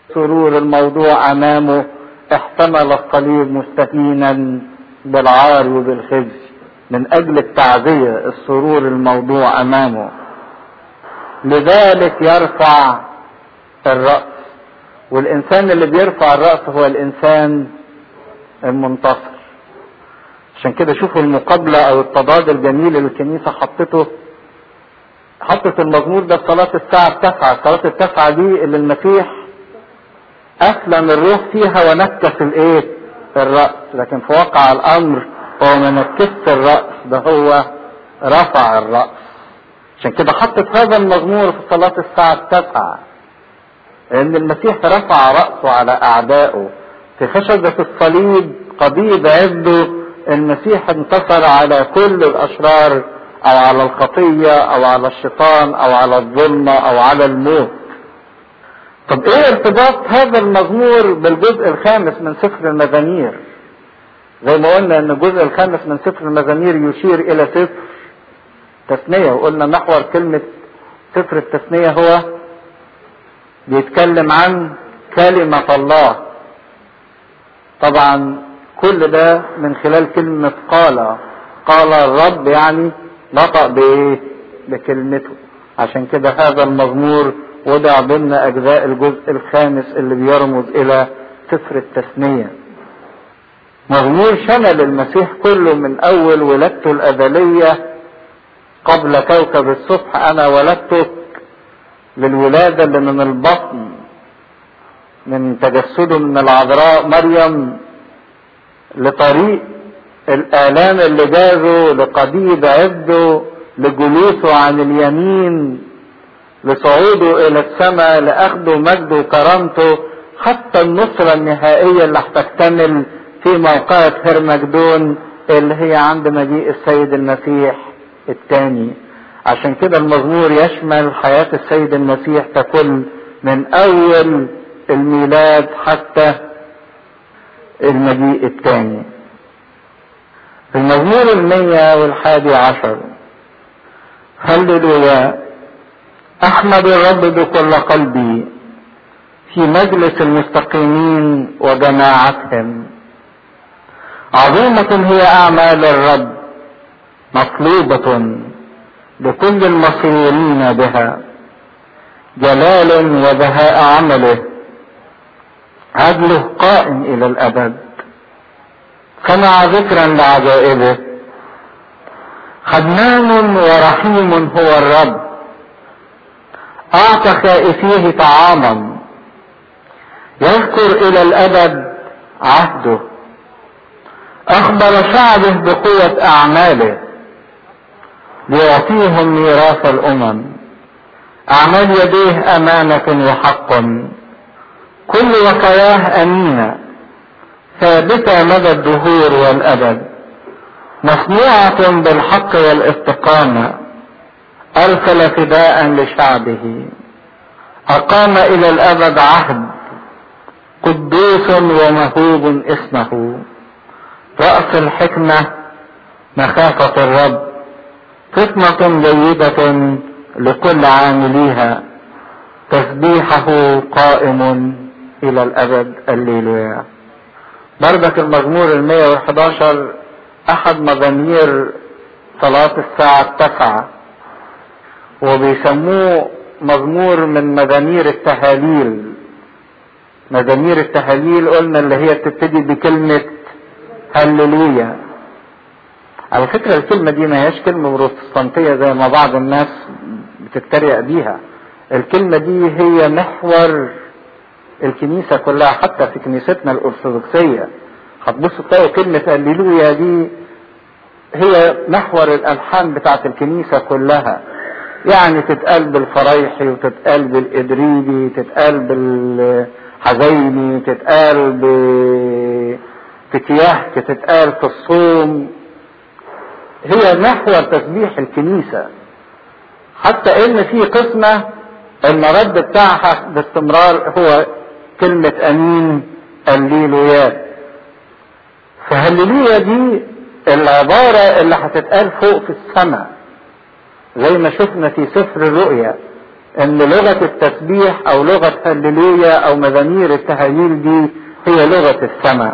سرور الموضوع امامه احتمل الصليب مستهينا بالعار وبالخزي من اجل التعزية السرور الموضوع امامه لذلك يرفع الرأس والانسان اللي بيرفع الرأس هو الانسان المنتصر عشان كده شوفوا المقابلة او التضاد الجميل اللي الكنيسة حطته حطت المزمور ده في صلاة الساعة التاسعة صلاة التاسعة دي اللي المسيح أسلم الروح فيها ونكس الإيه؟ الرأس لكن في واقع الأمر هو ما نكسش الرأس ده هو رفع الرأس عشان كده حطت هذا المزمور في صلاة الساعة التاسعة لأن المسيح رفع رأسه على أعدائه في خشبة الصليب قضيب عبده المسيح انتصر على كل الأشرار أو على الخطية أو على الشيطان أو على الظلمة أو على الموت طب ايه ارتباط هذا المزمور بالجزء الخامس من سفر المزامير زي ما قلنا ان الجزء الخامس من سفر المزامير يشير الى سفر تثنية وقلنا محور كلمة سفر التثنية هو بيتكلم عن كلمة الله طبعا كل ده من خلال كلمة قال قال الرب يعني نطق بايه بكلمته عشان كده هذا المزمور وضع ضمن اجزاء الجزء الخامس اللي بيرمز الى سفر التثنية مزمور شمل المسيح كله من اول ولادته الازلية قبل كوكب الصبح انا ولدتك للولادة اللي من البطن من تجسده من العذراء مريم لطريق الآلام اللي جازه لقضيب عبده لجلوسه عن اليمين لصعوده إلى السماء لأخذه مجده وكرامته حتى النصرة النهائية اللي هتكتمل في موقعة هرمجدون اللي هي عند مجيء السيد المسيح الثاني عشان كده المزمور يشمل حياة السيد المسيح ككل من أول الميلاد حتى المجيء الثاني المزمور المية والحادي عشر هللويا احمد الرب بكل قلبي في مجلس المستقيمين وجماعتهم عظيمة هي اعمال الرب مطلوبة لكل المسرورين بها جلال وبهاء عمله عدله قائم الى الابد سمع ذكرا لعجائبه خدنان ورحيم هو الرب اعطى خائفيه طعاما يذكر الى الابد عهده اخبر شعبه بقوة اعماله ليعطيهم ميراث الامم اعمال يديه امانة وحق كل وصاياه امينه ثابتة مدى الدهور والأبد مصنوعة بالحق والاستقامة أرسل فداء لشعبه أقام إلى الأبد عهد قدوس ومهوب اسمه رأس الحكمة مخافة الرب فطنة جيدة لكل عامليها تسبيحه قائم إلى الأبد الليلويا بردك المزمور المية والحداشر احد مزامير صلاة الساعة التاسعة وبيسموه مزمور من مزامير التهاليل مزامير التهاليل قلنا اللي هي بتبتدي بكلمة هللويا على فكرة الكلمة دي ما هياش كلمة بروتستانتية زي ما بعض الناس بتتريق بيها الكلمة دي هي محور الكنيسة كلها حتى في كنيستنا الأرثوذكسية هتبصوا تلاقوا كلمة هللويا دي هي محور الألحان بتاعت الكنيسة كلها يعني تتقال بالفرايحي وتتقال بالإدريبي تتقال بالحزيني تتقال بفتياح تتقال في الصوم هي محور تسبيح الكنيسة حتى ان في قسمة المرد بتاعها باستمرار هو كلمة امين الليلويا فهللويا دي العبارة اللي هتتقال فوق في السماء زي ما شفنا في سفر الرؤيا ان لغة التسبيح او لغة هللويا او مزامير التهاليل دي هي لغة السماء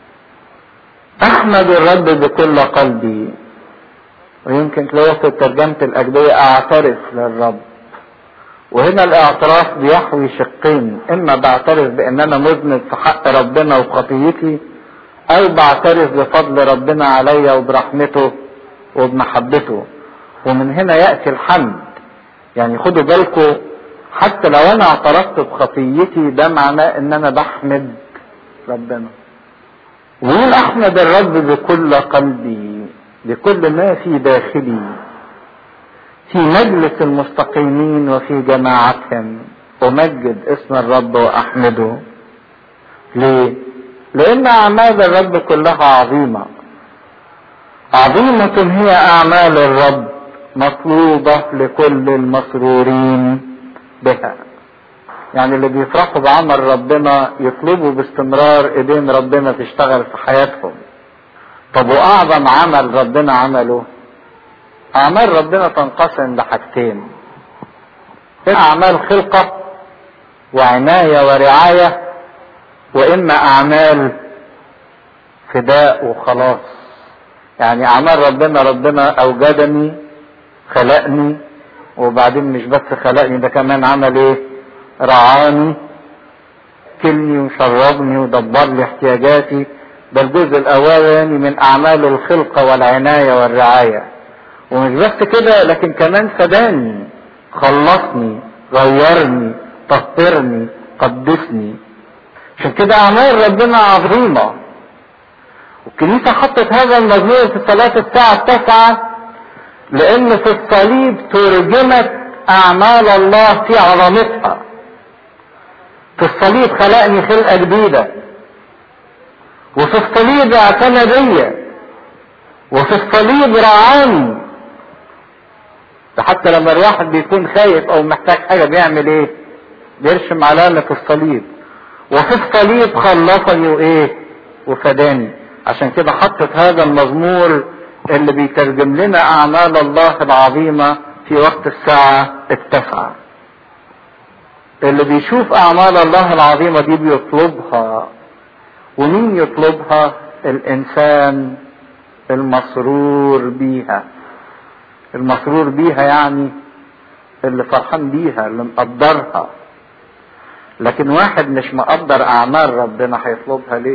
احمد الرب بكل قلبي ويمكن تلاقوه في ترجمة الأجبية أعترف للرب وهنا الاعتراف بيحوي شقين إما بعترف بأن أنا مذنب في حق ربنا وخطيتي أو بعترف بفضل ربنا عليا وبرحمته وبمحبته ومن هنا يأتي الحمد يعني خدوا بالكم حتى لو أنا اعترفت بخطيتي ده معناه إن أنا بحمد ربنا ويقول أحمد الرب بكل قلبي بكل ما في داخلي في مجلس المستقيمين وفي جماعتهم أمجد اسم الرب وأحمده ليه؟ لأن أعمال الرب كلها عظيمة عظيمة هي أعمال الرب مطلوبة لكل المسرورين بها يعني اللي بيفرحوا بعمل ربنا يطلبوا باستمرار ايدين ربنا تشتغل في حياتهم طب واعظم عمل ربنا عمله اعمال ربنا تنقسم لحاجتين اعمال خلقة وعناية ورعاية واما اعمال فداء وخلاص يعني اعمال ربنا ربنا اوجدني خلقني وبعدين مش بس خلقني ده كمان عمل ايه رعاني كلني وشربني ودبر لي احتياجاتي ده الجزء الاولاني من اعمال الخلقة والعناية والرعاية ومش بس كده لكن كمان فداني خلصني غيرني طهرني قدسني عشان كده اعمال ربنا عظيمة والكنيسة حطت هذا المزمور في صلاة الساعة التاسعة لان في الصليب ترجمت اعمال الله في عظمتها في الصليب خلقني خلقة جديدة وفي الصليب اعتنى بيا وفي الصليب رعاني ده حتى لما الواحد بيكون خايف او محتاج حاجة بيعمل ايه بيرسم علامة الصليب وفي الصليب خلصني وايه وفداني عشان كده حطت هذا المزمور اللي بيترجم لنا اعمال الله العظيمة في وقت الساعة التاسعة اللي بيشوف اعمال الله العظيمة دي بيطلبها ومين يطلبها الانسان المسرور بيها المسرور بيها يعني اللي فرحان بيها اللي مقدرها لكن واحد مش مقدر اعمال ربنا هيطلبها ليه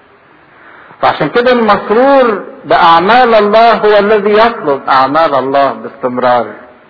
فعشان كده المسرور باعمال الله هو الذي يطلب اعمال الله باستمرار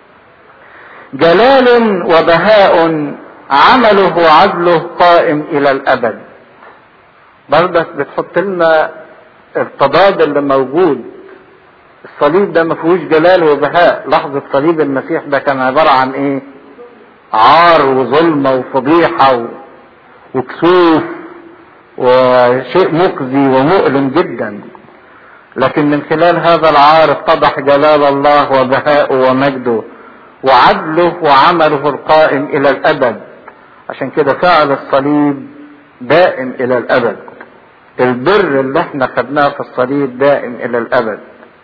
جلال وبهاء عمله وعدله قائم الى الابد برضك بتحط لنا التضاد اللي موجود الصليب ده ما فيهوش جلال وبهاء لحظة صليب المسيح ده كان عبارة عن ايه عار وظلمة وفضيحة و... وكسوف وشيء مخزي ومؤلم جدا لكن من خلال هذا العار اتضح جلال الله وبهاؤه ومجده وعدله وعمله القائم الى الابد عشان كده فعل الصليب دائم الى الابد البر اللي احنا خدناه في الصليب دائم الى الابد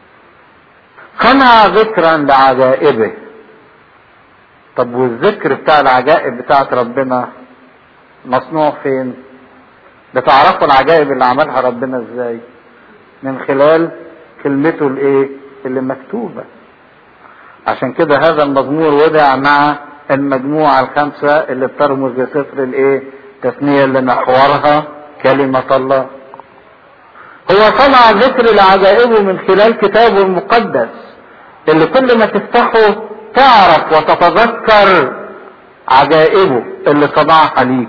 صنع ذكرا لعجائبه طب والذكر بتاع العجائب بتاعت ربنا مصنوع فين بتعرفوا العجائب اللي عملها ربنا ازاي من خلال كلمته الايه اللي مكتوبة عشان كده هذا المزمور وضع مع المجموعة الخمسة اللي بترمز لسفر الايه تثنية اللي محورها كلمة الله هو صنع ذكر لعجائبه من خلال كتابه المقدس اللي كل ما تفتحه تعرف وتتذكر عجائبه اللي صنعها ليك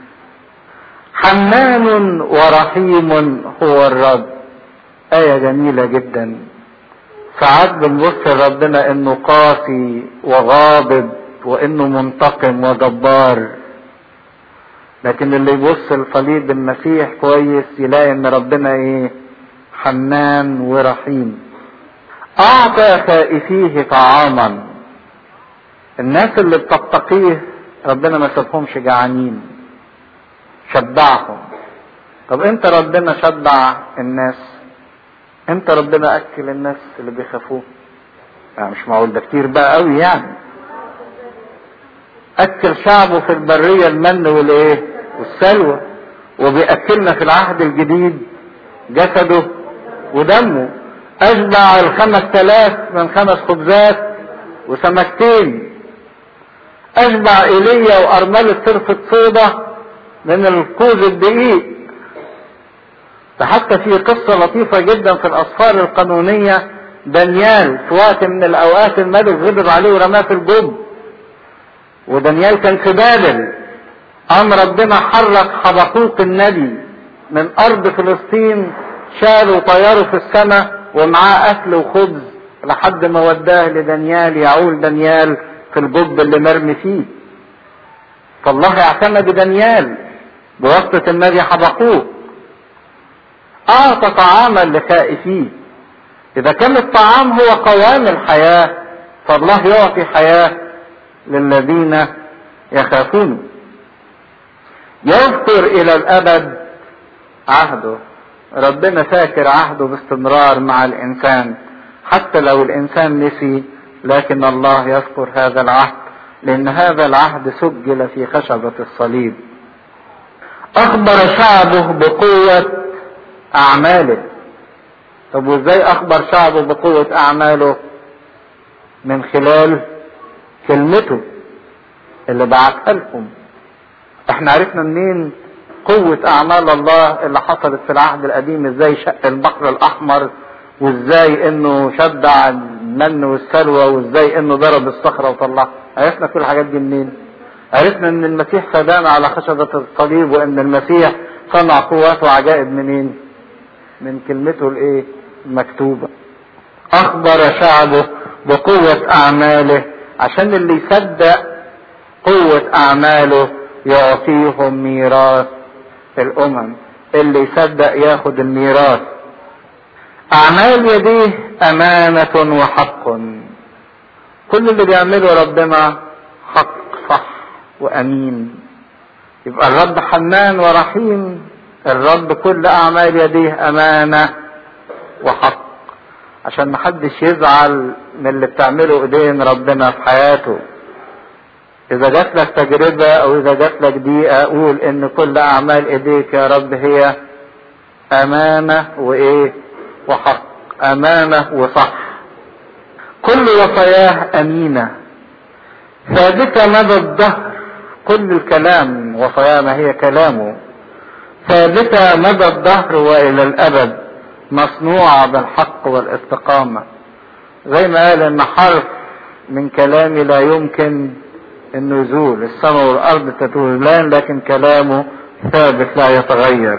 حنان ورحيم هو الرب آية جميلة جدا ساعات بنبص لربنا انه قاسي وغاضب وانه منتقم وجبار لكن اللي يبص لصليب المسيح كويس يلاقي ان ربنا ايه حنان ورحيم اعطى خائفيه طعاما الناس اللي بتتقيه ربنا ما سابهمش جعانين شبعهم طب انت ربنا شبع الناس انت ربنا اكل الناس اللي بيخافوه يعني مش معقول ده كتير بقى قوي يعني اكل شعبه في البرية المن والايه والسلوى وبيأكلنا في العهد الجديد جسده ودمه اشبع الخمس تلاف من خمس خبزات وسمكتين اشبع ايليا وارملة صرفة صيدة من الكوز الدقيق فحتى في قصة لطيفة جدا في الاسفار القانونية دانيال في وقت من الاوقات الملك غضب عليه ورماه في الجب ودانيال كان في بابل قام ربنا حرك حبقوق النبي من ارض فلسطين شاله وطيره في السماء ومعاه اكل وخبز لحد ما وداه لدانيال يعول دانيال في الجب اللي مرمي فيه فالله اعتمد دانيال بواسطة النبي حبقوق اعطى طعاما لخائفيه اذا كان الطعام هو قوام الحياة فالله يعطي حياة للذين يخافونه يذكر الى الابد عهده ربنا فاكر عهده باستمرار مع الانسان حتى لو الانسان نسي لكن الله يذكر هذا العهد لان هذا العهد سجل في خشبة الصليب اخبر شعبه بقوة اعماله طب وازاي اخبر شعبه بقوة اعماله من خلال كلمته اللي بعتها لكم احنا عرفنا منين قوة اعمال الله اللي حصلت في العهد القديم ازاي شق البحر الاحمر وازاي انه شدع المن والسلوى وازاي انه ضرب الصخرة وطلعها عرفنا كل الحاجات دي منين عرفنا ان المسيح فدانا على خشبة الصليب وان المسيح صنع قوات وعجائب منين من كلمته الايه المكتوبة اخبر شعبه بقوة اعماله عشان اللي يصدق قوة اعماله يعطيهم ميراث الامم اللي يصدق ياخد الميراث اعمال يديه امانة وحق كل اللي بيعمله ربنا حق صح وامين يبقى الرب حنان ورحيم الرب كل اعمال يديه امانة وحق عشان محدش يزعل من اللي بتعمله ايدين ربنا في حياته اذا جات لك تجربة او اذا جات لك دقيقة اقول ان كل اعمال ايديك يا رب هي امانة وايه وحق امانة وصح كل وصاياه امينة ثابتة مدى الدهر كل الكلام وصاياه ما هي كلامه ثابتة مدى الدهر والى الابد مصنوعة بالحق والاستقامة زي ما قال ان حرف من كلامي لا يمكن انه يزول السماء والارض تزولان لكن كلامه ثابت لا يتغير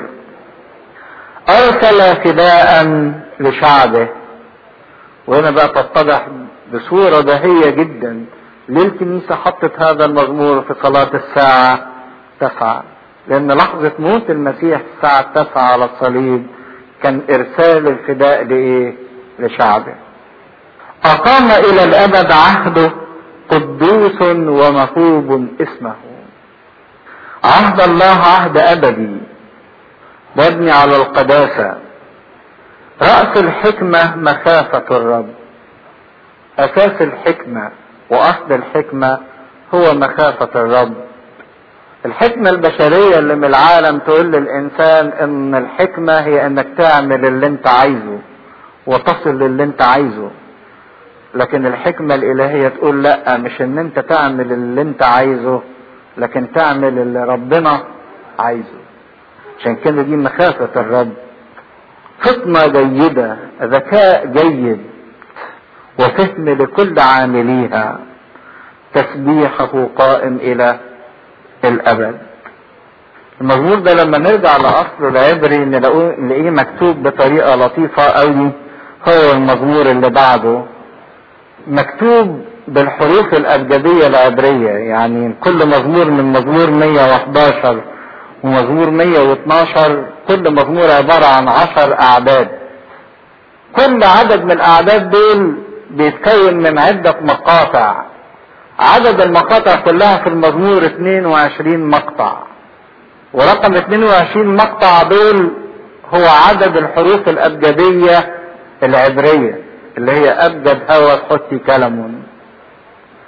ارسل فداء لشعبه وهنا بقى تتضح بصورة بهية جدا ليه الكنيسة حطت هذا المزمور في صلاة الساعة تسعة لان لحظة موت المسيح الساعة التاسعة على الصليب كان ارسال الفداء لايه لشعبه اقام الى الابد عهده قدوس ومهوب اسمه عهد الله عهد ابدي مبني على القداسة رأس الحكمة مخافة الرب أساس الحكمة وأصل الحكمة هو مخافة الرب الحكمة البشرية اللي من العالم تقول للإنسان إن الحكمة هي إنك تعمل اللي أنت عايزه وتصل للي أنت عايزه لكن الحكمة الإلهية تقول لأ مش إن أنت تعمل اللي أنت عايزه لكن تعمل اللي ربنا عايزه عشان كده دي مخافة الرب فطنة جيدة ذكاء جيد وفهم لكل عامليها تسبيحه قائم إلى الأبد المزمور ده لما نرجع لأصله العبري نلاقيه مكتوب بطريقة لطيفة قوي هو المزمور اللي بعده مكتوب بالحروف الأبجدية العبرية يعني كل مزمور من مزمور 111 ومزمور 112 كل مزمور عبارة عن 10 أعداد كل عدد من الأعداد دول بيتكون من عدة مقاطع عدد المقاطع كلها في المزمور 22 مقطع ورقم 22 مقطع دول هو عدد الحروف الأبجدية العبرية اللي هي أبجد هوى حتي كلمون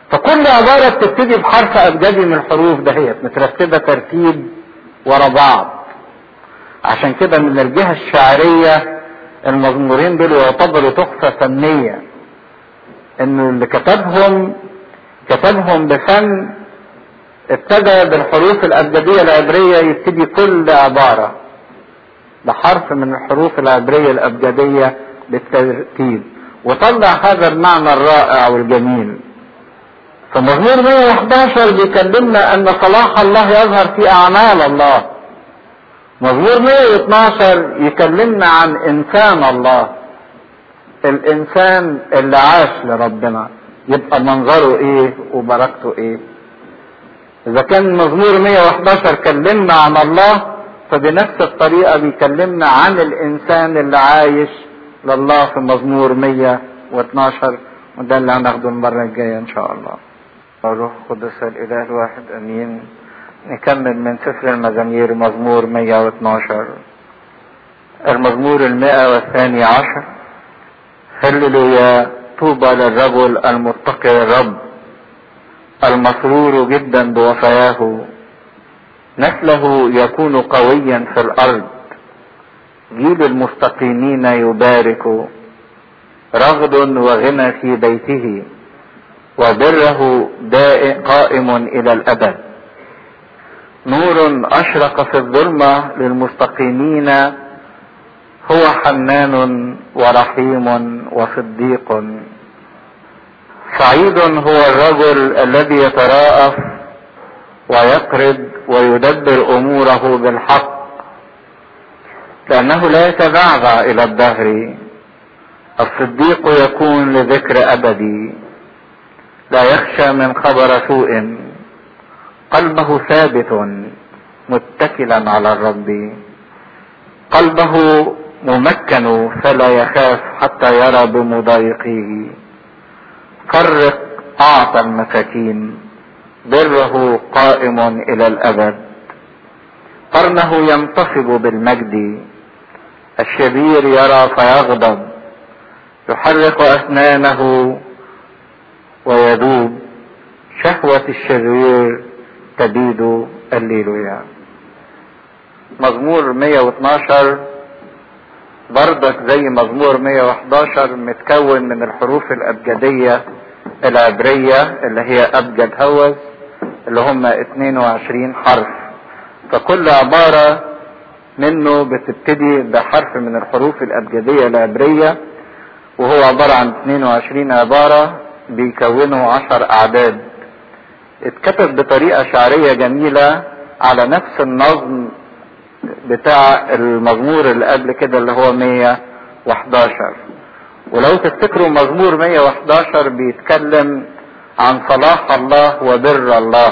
فكل عبارة بتبتدي بحرف أبجدي من الحروف دهيت مترتبة ترتيب ورا بعض عشان كده من الجهة الشعرية المزمورين دول يعتبروا تحفة فنية انه اللي كتبهم كتبهم بفن ابتدى بالحروف الأبجدية العبرية يبتدي كل عبارة بحرف من الحروف العبرية الأبجدية بالترتيب وطلع هذا المعنى الرائع والجميل فمزمور 111 بيكلمنا ان صلاح الله يظهر في اعمال الله مزمور 112 يكلمنا عن انسان الله الانسان اللي عاش لربنا يبقى منظره ايه وبركته ايه اذا كان مزمور 111 كلمنا عن الله فبنفس الطريقه بيكلمنا عن الانسان اللي عايش لله في مزمور 112 وده اللي هناخده المره الجايه ان شاء الله الروح القدس الاله الواحد امين نكمل من سفر المزامير مزمور 112 المزمور المئة والثاني عشر هللويا طوبى للرجل المتقي الرب المسرور جدا بوفاياه نسله يكون قويا في الارض جيل المستقيمين يبارك رغد وغنى في بيته وبره دائم قائم الى الابد نور اشرق في الظلمه للمستقيمين هو حنان ورحيم وصديق سعيد هو الرجل الذي يتراءف ويقرب ويدبر اموره بالحق لانه لا يتبعبع الى الدهر الصديق يكون لذكر ابدي لا يخشى من خبر سوء قلبه ثابت متكلا على الرب قلبه ممكن فلا يخاف حتى يرى بمضايقيه فرق اعطى المساكين بره قائم الى الابد قرنه ينتصب بالمجد الشرير يرى فيغضب يحرق اسنانه ويذوب شهوة الشرير تبيد الليلويا مزمور 112 برضك زي مزمور 111 متكون من الحروف الأبجدية العبرية اللي هي أبجد هوز اللي هم 22 حرف فكل عبارة منه بتبتدي بحرف من الحروف الأبجدية العبرية وهو عبارة عن 22 عبارة بيكونوا عشر أعداد اتكتب بطريقة شعرية جميلة على نفس النظم بتاع المزمور اللي قبل كده اللي هو 111 ولو تفتكروا مزمور 111 بيتكلم عن صلاح الله وبر الله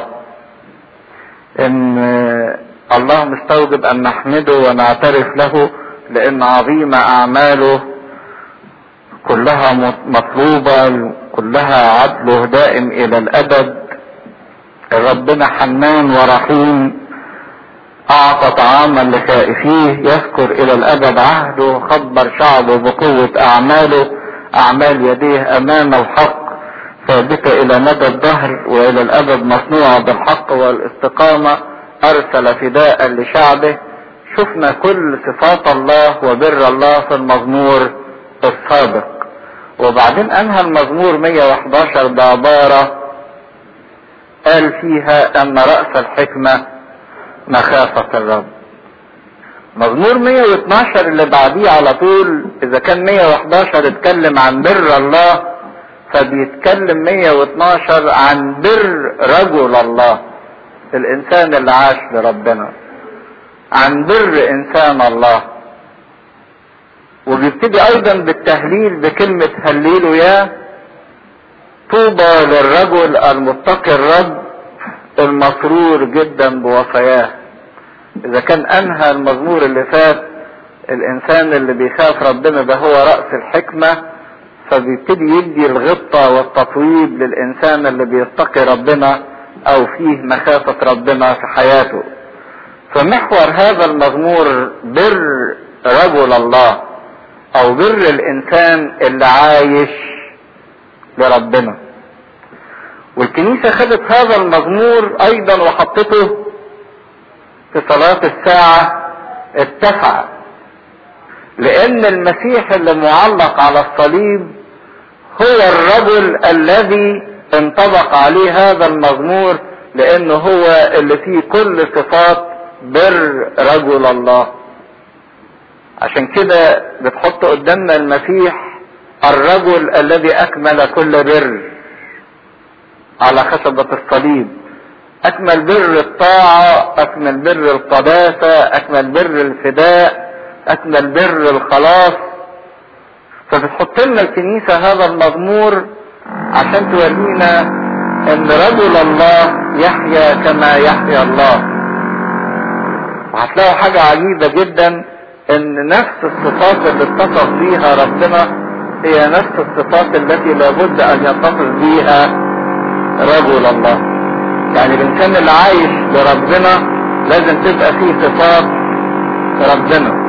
ان الله مستوجب ان نحمده ونعترف له لان عظيم اعماله كلها مطلوبة كلها عدله دائم الى الابد ربنا حنان ورحيم اعطى طعاما لخائفيه يذكر الى الابد عهده خبر شعبه بقوة اعماله اعمال يديه امام الحق ثابتة الى مدى الدهر والى الابد مصنوعة بالحق والاستقامة ارسل فداء لشعبه شفنا كل صفات الله وبر الله في المزمور السابق وبعدين انهى المزمور 111 بعبارة قال فيها ان رأس الحكمة مخافة الرب مزمور 112 اللي بعديه على طول اذا كان 111 اتكلم عن بر الله فبيتكلم 112 عن بر رجل الله الانسان اللي عاش لربنا عن بر انسان الله وبيبتدي ايضا بالتهليل بكلمة هللوا يا طوبى للرجل المتقي الرب المسرور جدا بوصاياه اذا كان انهى المزمور اللي فات الانسان اللي بيخاف ربنا ده هو رأس الحكمة فبيبتدي يدي الغبطة والتطويب للانسان اللي بيتقي ربنا او فيه مخافة ربنا في حياته فمحور هذا المزمور بر رجل الله او بر الانسان اللي عايش لربنا والكنيسة خدت هذا المزمور ايضا وحطته في صلاة الساعة التاسعة لان المسيح اللي معلق على الصليب هو الرجل الذي انطبق عليه هذا المزمور لانه هو اللي فيه كل صفات بر رجل الله عشان كده بتحط قدامنا المسيح الرجل الذي اكمل كل بر على خشبة الصليب اكمل بر الطاعة اكمل بر القداسة اكمل بر الفداء اكمل بر الخلاص فبتحط لنا الكنيسة هذا المزمور عشان تورينا ان رجل الله يحيا كما يحيا الله وهتلاقوا حاجة عجيبة جدا ان نفس الصفات اللي اتصف بيها ربنا هي نفس الصفات التي لابد ان يتصف بيها رجل الله يعني الانسان اللي عايش لربنا لازم تبقى فيه صفات ربنا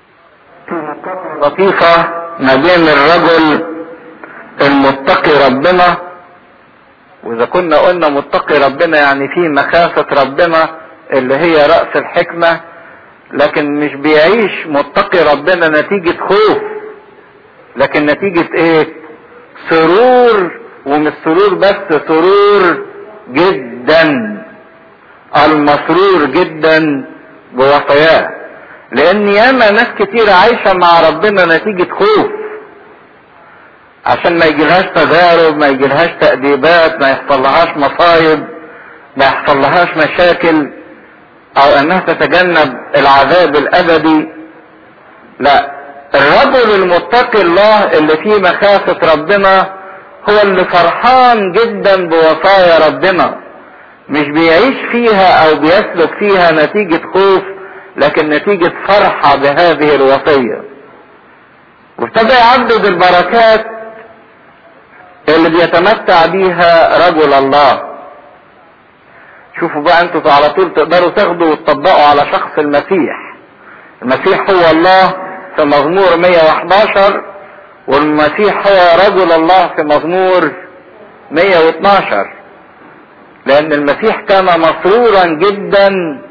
لطيفة ما بين الرجل المتقي ربنا واذا كنا قلنا متقي ربنا يعني في مخافة ربنا اللي هي رأس الحكمة لكن مش بيعيش متقي ربنا نتيجة خوف لكن نتيجة ايه سرور ومش سرور بس سرور جدا المسرور جدا بوصاياه لان ياما ناس كتير عايشة مع ربنا نتيجة خوف عشان ما يجيلهاش تجارب ما يجيلهاش تأديبات ما يحصلهاش مصايب ما يحصلهاش مشاكل او انها تتجنب العذاب الابدي لا الرجل المتقي الله اللي فيه مخافة ربنا هو اللي فرحان جدا بوصايا ربنا مش بيعيش فيها او بيسلك فيها نتيجة خوف لكن نتيجة فرحة بهذه الوصية وابتدى يعدد البركات اللي بيتمتع بيها رجل الله شوفوا بقى انتوا على طول تقدروا تاخدوا وتطبقوا على شخص المسيح المسيح هو الله في مزمور 111 والمسيح هو رجل الله في مزمور 112 لان المسيح كان مسرورا جدا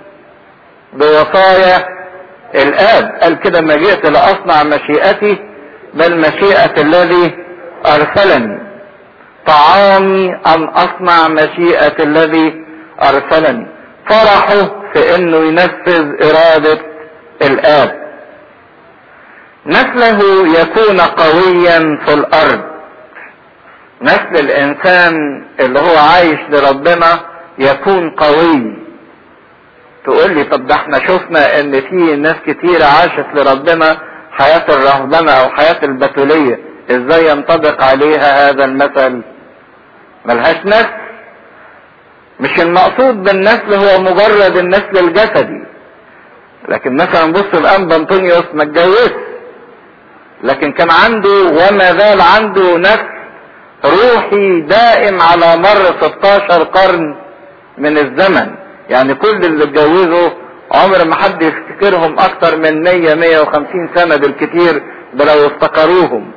بوصايا الاب قال كده ما جئت لاصنع مشيئتي بل مشيئة الذي ارسلني طعامي ان اصنع مشيئة الذي ارسلني فرحه في انه ينفذ ارادة الاب نسله يكون قويا في الارض نسل الانسان اللي هو عايش لربنا يكون قوي تقول لي طب ده احنا شفنا ان في ناس كتير عاشت لربنا حياة الرهبنة او حياة البتولية ازاي ينطبق عليها هذا المثل ملهاش نسل مش المقصود بالنسل هو مجرد النسل الجسدي لكن مثلا بص الان انطونيوس ما اتجوزش لكن كان عنده وما زال عنده نسل روحي دائم على مر 16 قرن من الزمن يعني كل اللي اتجوزوا عمر ما حد يفتكرهم اكتر من 100 150 سنة بالكتير ده لو افتكروهم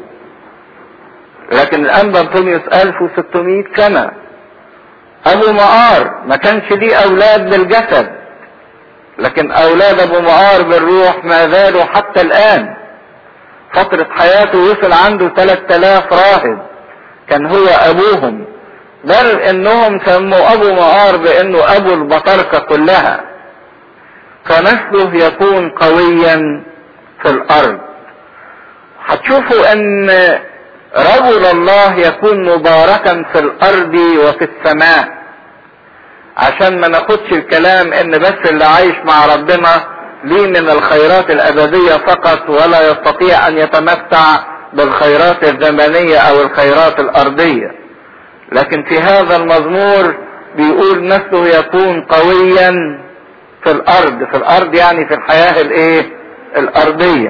لكن الانبا انطونيوس 1600 سنة ابو مقار ما كانش ليه اولاد بالجسد لكن اولاد ابو مقار بالروح ما زالوا حتى الان فترة حياته وصل عنده 3000 راهب كان هو ابوهم بل انهم سموا ابو مقار بانه ابو البطاركة كلها فنسله يكون قويا في الارض هتشوفوا ان رجل الله يكون مباركا في الارض وفي السماء عشان ما ناخدش الكلام ان بس اللي عايش مع ربنا ليه من الخيرات الابدية فقط ولا يستطيع ان يتمتع بالخيرات الزمنية او الخيرات الارضية لكن في هذا المزمور بيقول نفسه يكون قويا في الارض في الارض يعني في الحياة الايه الارضية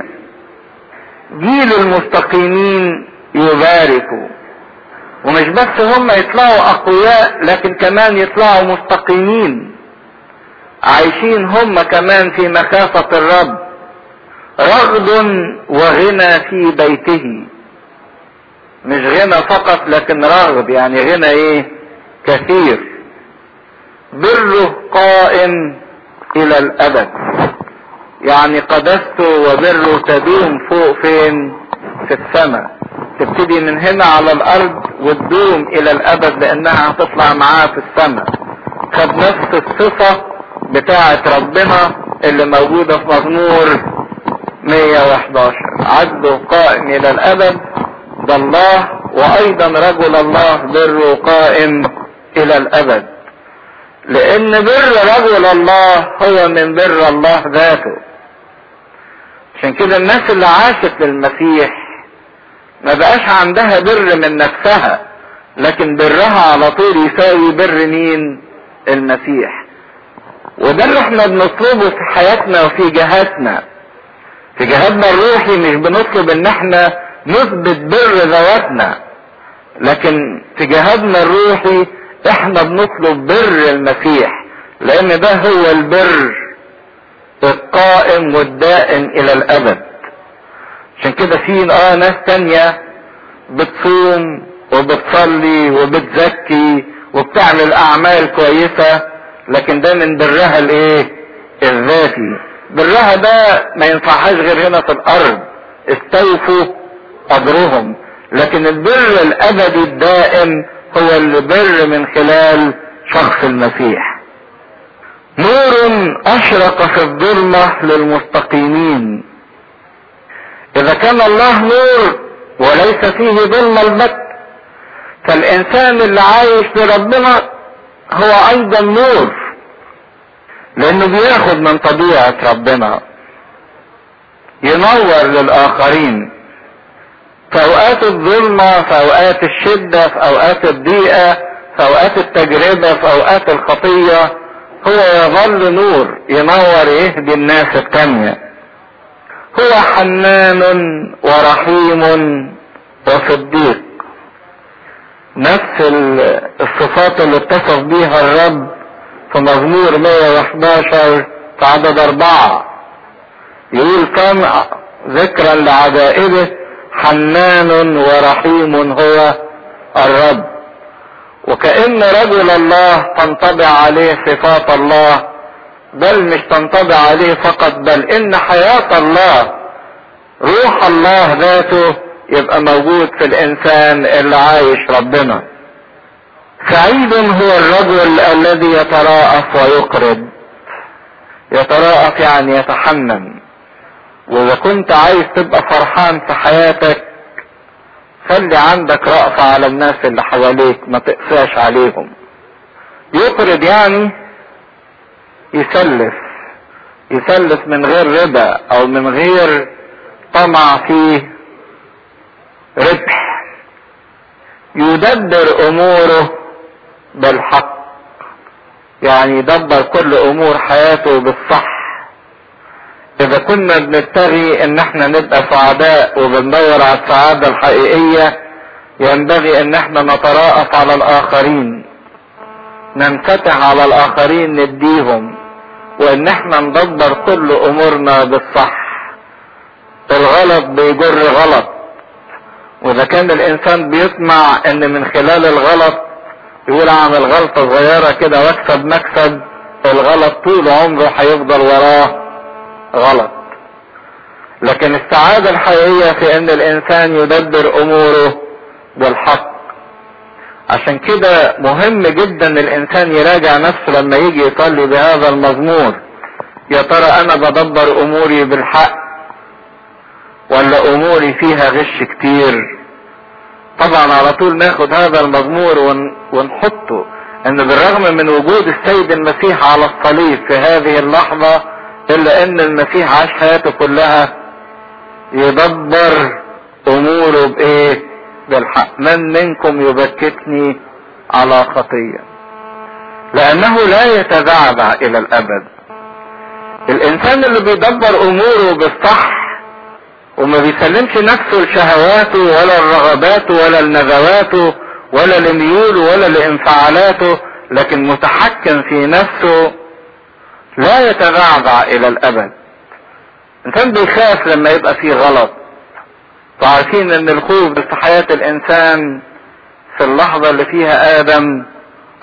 جيل المستقيمين يباركوا ومش بس هم يطلعوا اقوياء لكن كمان يطلعوا مستقيمين عايشين هم كمان في مخافة الرب رغد وغنى في بيته مش غنى فقط لكن رغد يعني غنى ايه كثير بره قائم الى الابد يعني قدسته وبره تدوم فوق فين في السماء تبتدي من هنا على الارض وتدوم الى الابد لانها هتطلع معاه في السماء خد نفس الصفة بتاعة ربنا اللي موجودة في مزمور 111 عدله قائم الى الابد ده الله وايضا رجل الله بره قائم الى الابد لان بر رجل الله هو من بر الله ذاته عشان كده الناس اللي عاشت للمسيح ما بقاش عندها بر من نفسها لكن برها على طول يساوي بر مين المسيح وده اللي احنا بنطلبه في حياتنا وفي جهاتنا في جهادنا الروحي مش بنطلب ان احنا نثبت بر ذواتنا لكن في جهادنا الروحي احنا بنطلب بر المسيح لان ده هو البر القائم والدائم الى الابد عشان كده في اه ناس تانية بتصوم وبتصلي وبتزكي وبتعمل اعمال كويسة لكن ده من برها الايه الذاتي برها ده ما ينفعهاش غير هنا في الارض استوفوا اجرهم لكن البر الابدي الدائم هو اللي بر من خلال شخص المسيح نور اشرق في الظلمة للمستقيمين اذا كان الله نور وليس فيه ظلمة البت فالانسان اللي عايش لربنا هو ايضا نور لانه بياخد من طبيعة ربنا ينور للاخرين في اوقات الظلمة في اوقات الشدة في اوقات الضيقة في اوقات التجربة في اوقات الخطية هو يظل نور ينور يهدي الناس التانية هو حنان ورحيم وصديق نفس الصفات اللي اتصف بيها الرب في مزمور 111 في عدد أربعة يقول كم ذكرا لعجائبه حنان ورحيم هو الرب وكأن رجل الله تنطبع عليه صفات الله بل مش تنطبع عليه فقط بل ان حياة الله روح الله ذاته يبقى موجود في الانسان اللي عايش ربنا سعيد هو الرجل الذي يتراءف ويقرب يتراءف يعني يتحنن واذا كنت عايز تبقى فرحان في حياتك خلي عندك رأفة على الناس اللي حواليك ما تقساش عليهم يقرض يعني يسلف يسلف من غير ربا او من غير طمع فيه ربح يدبر اموره بالحق يعني يدبر كل امور حياته بالصح اذا كنا بنبتغي ان احنا نبقى سعداء وبندور على السعادة الحقيقية ينبغي ان احنا نتراءف على الاخرين ننفتح على الاخرين نديهم وان احنا ندبر كل امورنا بالصح الغلط بيجر غلط واذا كان الانسان بيطمع ان من خلال الغلط يقول اعمل غلطة صغيرة كده واكسب مكسب الغلط طول عمره هيفضل وراه غلط لكن السعادة الحقيقية في ان الانسان يدبر اموره بالحق عشان كده مهم جدا الانسان يراجع نفسه لما يجي يصلي بهذا المزمور يا ترى انا بدبر اموري بالحق ولا اموري فيها غش كتير طبعا على طول ناخد هذا المزمور ون... ونحطه ان بالرغم من وجود السيد المسيح على الصليب في هذه اللحظة الا ان المسيح عاش حياته كلها يدبر اموره بايه بالحق من منكم يبكتني على خطية لانه لا يتذعذع الى الابد الانسان اللي بيدبر اموره بالصح وما بيسلمش نفسه لشهواته ولا لرغباته ولا لنزواته ولا لميوله ولا لانفعالاته لكن متحكم في نفسه لا يتذعذع الى الابد الانسان بيخاف لما يبقى فيه غلط وعارفين ان الخوف في حياة الانسان في اللحظة اللي فيها ادم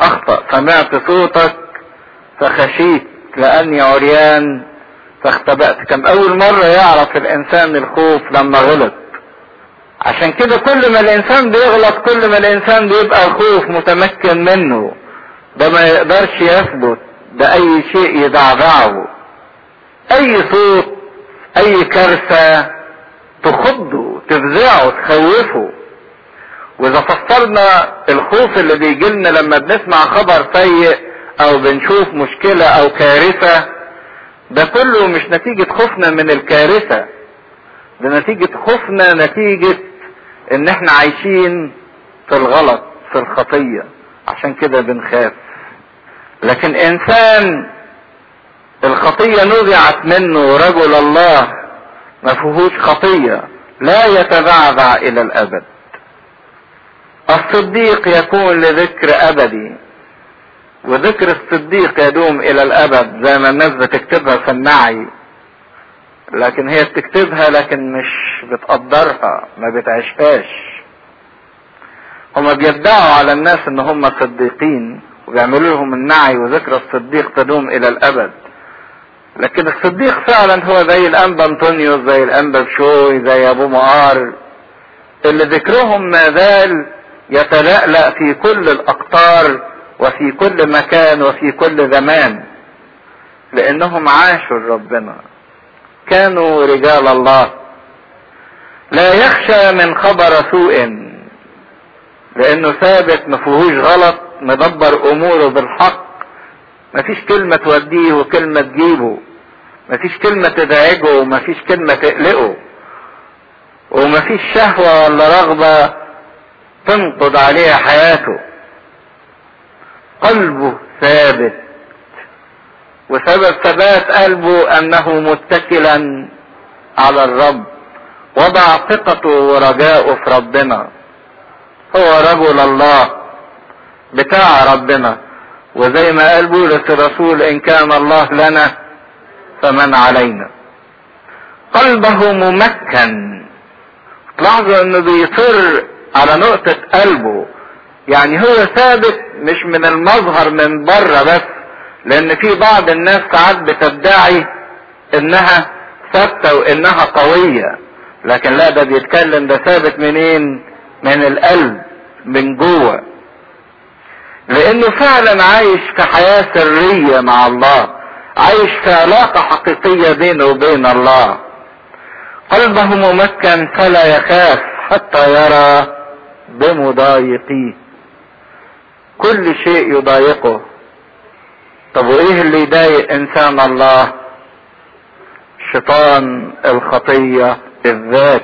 اخطأ سمعت صوتك فخشيت لاني عريان فاختبأت كان اول مرة يعرف الانسان الخوف لما غلط عشان كده كل ما الانسان بيغلط كل ما الانسان بيبقى الخوف متمكن منه ده ما يقدرش يثبت ده اي شيء يدعدعه اي صوت اي كارثة تخضه تفزعه تخوفه واذا فسرنا الخوف اللي بيجي لنا لما بنسمع خبر سيء او بنشوف مشكلة او كارثة ده كله مش نتيجة خوفنا من الكارثة ده نتيجة خوفنا نتيجة ان احنا عايشين في الغلط في الخطية عشان كده بنخاف لكن انسان الخطية نزعت منه رجل الله ما فيهوش خطية لا يتبعبع الى الابد الصديق يكون لذكر ابدي وذكر الصديق يدوم الى الابد زي ما الناس بتكتبها في النعي لكن هي بتكتبها لكن مش بتقدرها ما بتعيشهاش هما بيدعوا على الناس ان هم صديقين وبيعملوا لهم النعي وذكر الصديق تدوم الى الابد لكن الصديق فعلا هو زي الانبا انطونيوس زي الانبا بشوي زي ابو معار اللي ذكرهم ما زال يتلألأ في كل الاقطار وفي كل مكان وفي كل زمان لانهم عاشوا ربنا كانوا رجال الله لا يخشى من خبر سوء لانه ثابت ما فيهوش غلط مدبر اموره بالحق مفيش كلمة توديه وكلمة تجيبه مفيش كلمة تزعجه ومفيش كلمة تقلقه ومفيش شهوة ولا رغبة تنقض عليها حياته قلبه ثابت وسبب ثبات قلبه انه متكلا على الرب وضع ثقته ورجاءه في ربنا هو رجل الله بتاع ربنا وزي ما قال بولس الرسول ان كان الله لنا فمن علينا قلبه ممكن تلاحظوا انه بيصر على نقطة قلبه يعني هو ثابت مش من المظهر من بره بس لان في بعض الناس ساعات بتدعي انها ثابتة وانها قوية لكن لا ده بيتكلم ده ثابت منين من القلب من جوه لانه فعلا عايش في حياة سرية مع الله عايش في علاقة حقيقية بينه وبين الله قلبه ممكن فلا يخاف حتى يرى بمضايقيه كل شيء يضايقه طب وايه اللي يضايق انسان الله الشيطان الخطية الذات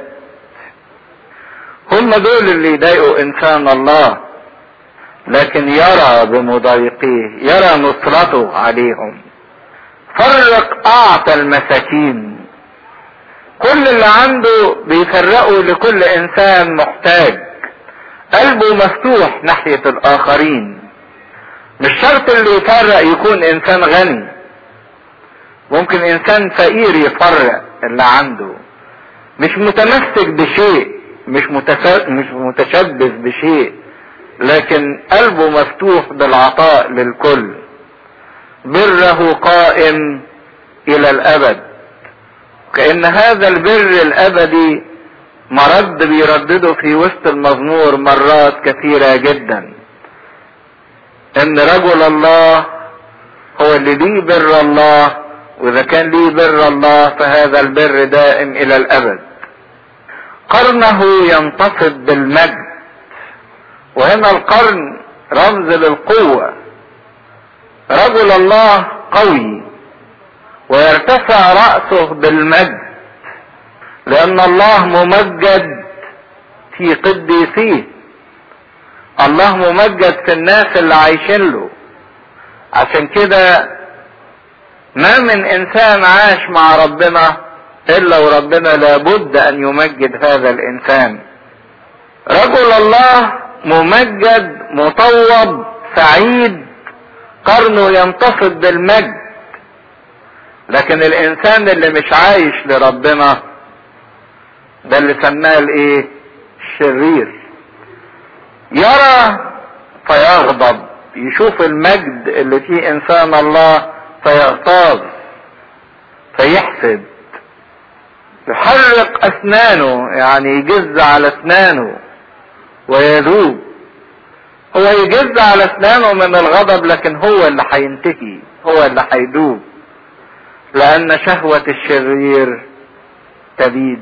هم دول اللي يضايقوا انسان الله لكن يرى بمضايقيه يرى نصرته عليهم فرق اعطى المساكين كل اللي عنده بيفرقوا لكل انسان محتاج قلبه مفتوح ناحية الاخرين مش شرط اللي يفرق يكون انسان غني ممكن انسان فقير يفرق اللي عنده مش متمسك بشيء مش, مش متشبث بشيء لكن قلبه مفتوح بالعطاء للكل بره قائم الى الابد كأن هذا البر الابدي مرد بيردده في وسط المزمور مرات كثيرة جدا ان رجل الله هو اللي ليه بر الله واذا كان ليه بر الله فهذا البر دائم الى الابد قرنه ينتصب بالمجد وهنا القرن رمز للقوة رجل الله قوي ويرتفع رأسه بالمجد لأن الله ممجد في قديسيه الله ممجد في الناس اللي عايشين له عشان كده ما من انسان عاش مع ربنا الا وربنا لابد ان يمجد هذا الانسان رجل الله ممجد مطوب سعيد قرنه ينتصب بالمجد لكن الانسان اللي مش عايش لربنا ده اللي سماه الايه الشرير يرى فيغضب يشوف المجد اللي فيه انسان الله فيغتاظ فيحسد يحرق اسنانه يعني يجز على اسنانه ويذوب هو يجز على اسنانه من الغضب لكن هو اللي هينتهي هو اللي هيدوب لان شهوة الشرير تبيد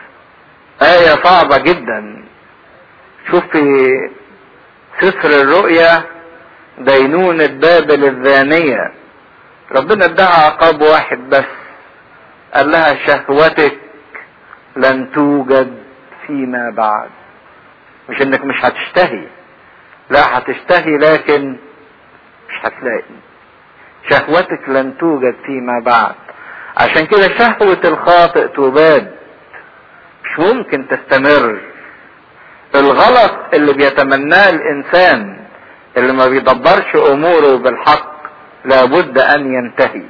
آية صعبة جدا شوف في سفر الرؤيا دينونة بابل الزانية ربنا ادعى عقاب واحد بس قال لها شهوتك لن توجد فيما بعد مش انك مش هتشتهي لا هتشتهي لكن مش هتلاقي شهوتك لن توجد فيما بعد عشان كده شهوة الخاطئ تباد مش ممكن تستمر الغلط اللي بيتمناه الانسان اللي ما بيدبرش اموره بالحق لابد ان ينتهي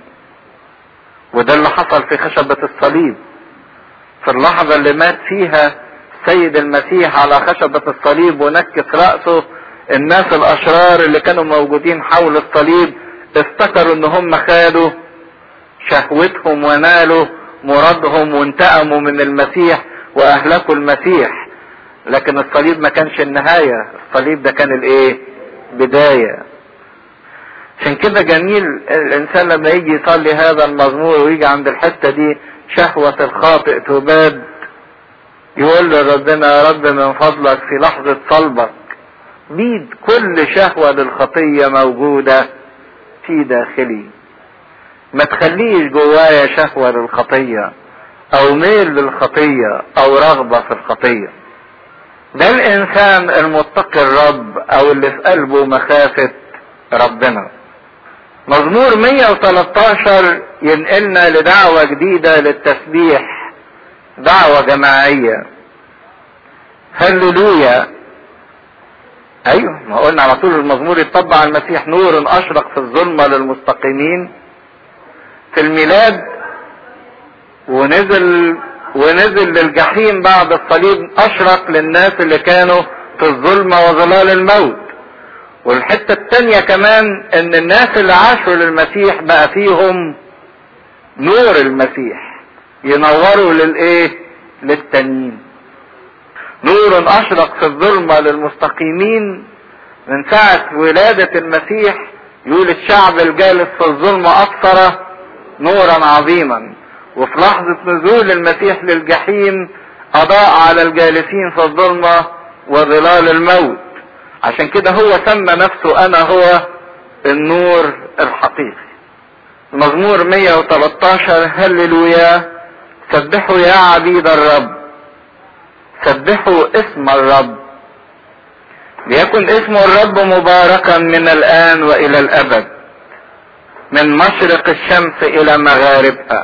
وده اللي حصل في خشبة الصليب في اللحظة اللي مات فيها السيد المسيح على خشبة الصليب ونكس رأسه الناس الاشرار اللي كانوا موجودين حول الصليب افتكروا ان هم خدوا شهوتهم ونالوا مرادهم وانتقموا من المسيح واهلكوا المسيح لكن الصليب ما كانش النهاية الصليب ده كان الايه بداية عشان كده جميل الانسان لما يجي يصلي هذا المزمور ويجي عند الحتة دي شهوة الخاطئ تباد يقول لربنا يا رب من فضلك في لحظة صلبك بيد كل شهوة للخطية موجودة في داخلي ما تخليش جوايا شهوة للخطية او ميل للخطية او رغبة في الخطية ده الانسان المتقي الرب او اللي في قلبه مخافة ربنا مزمور 113 ينقلنا لدعوة جديدة للتسبيح دعوة جماعية هللويا ايوه ما قلنا على طول المزمور يتطبع المسيح نور اشرق في الظلمة للمستقيمين في الميلاد ونزل ونزل للجحيم بعد الصليب اشرق للناس اللي كانوا في الظلمة وظلال الموت والحتة التانية كمان ان الناس اللي عاشوا للمسيح بقى فيهم نور المسيح ينوروا للايه للتانيين نور اشرق في الظلمة للمستقيمين من ساعة ولادة المسيح يقول الشعب الجالس في الظلمة اكثر نورا عظيما وفي لحظة نزول المسيح للجحيم اضاء على الجالسين في الظلمة وظلال الموت عشان كده هو سمى نفسه انا هو النور الحقيقي مزمور 113 هللويا سبحوا يا عبيد الرب سبحوا اسم الرب ليكن اسم الرب مباركا من الان والى الابد من مشرق الشمس الى مغاربها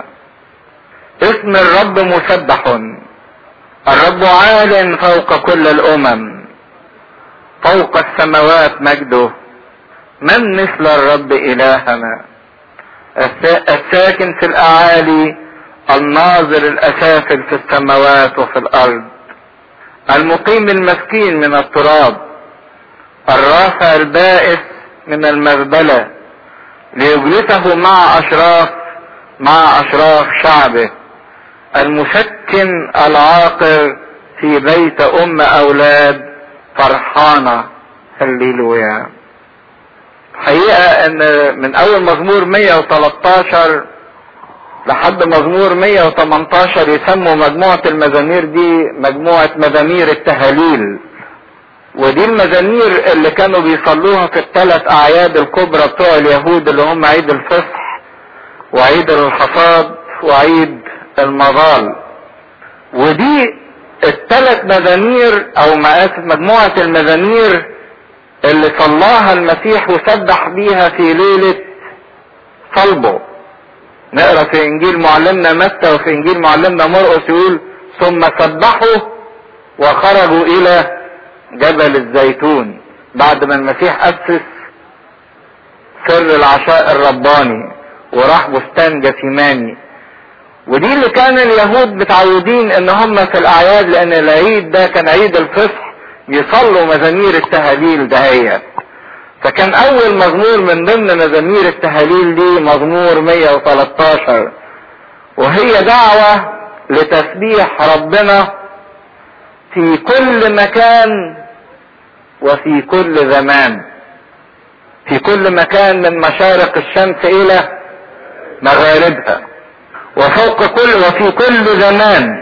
اسم الرب مسبح الرب عال فوق كل الامم فوق السماوات مجده من مثل الرب الهنا الساكن في الاعالي الناظر الاسافل في السماوات وفي الارض المقيم المسكين من التراب الرافع البائس من المغبله ليجلسه مع اشراف مع اشراف شعبه المسكن العاقر في بيت ام اولاد فرحانة هللويا حقيقة ان من اول مزمور 113 لحد مزمور 118 يسموا مجموعة المزامير دي مجموعة مزامير التهاليل ودي المزامير اللي كانوا بيصلوها في الثلاث اعياد الكبرى بتوع اليهود اللي هم عيد الفصح وعيد الحصاد وعيد المظال ودي الثلاث مزامير او مقاسف مجموعة المزامير اللي صلاها المسيح وسبح بيها في ليلة صلبه نقرا في انجيل معلمنا متى وفي انجيل معلمنا مرقس يقول ثم سبحوا وخرجوا الى جبل الزيتون بعد ما المسيح اسس سر العشاء الرباني وراح بستان جثيماني ودي اللي كان اليهود متعودين ان هم في الاعياد لان العيد ده كان عيد الفصح يصلوا مزامير التهاليل دهيت فكان اول مزمور من ضمن مزامير التهاليل دي مزمور 113 وهي دعوة لتسبيح ربنا في كل مكان وفي كل زمان في كل مكان من مشارق الشمس الى مغاربها وفوق كل وفي كل زمان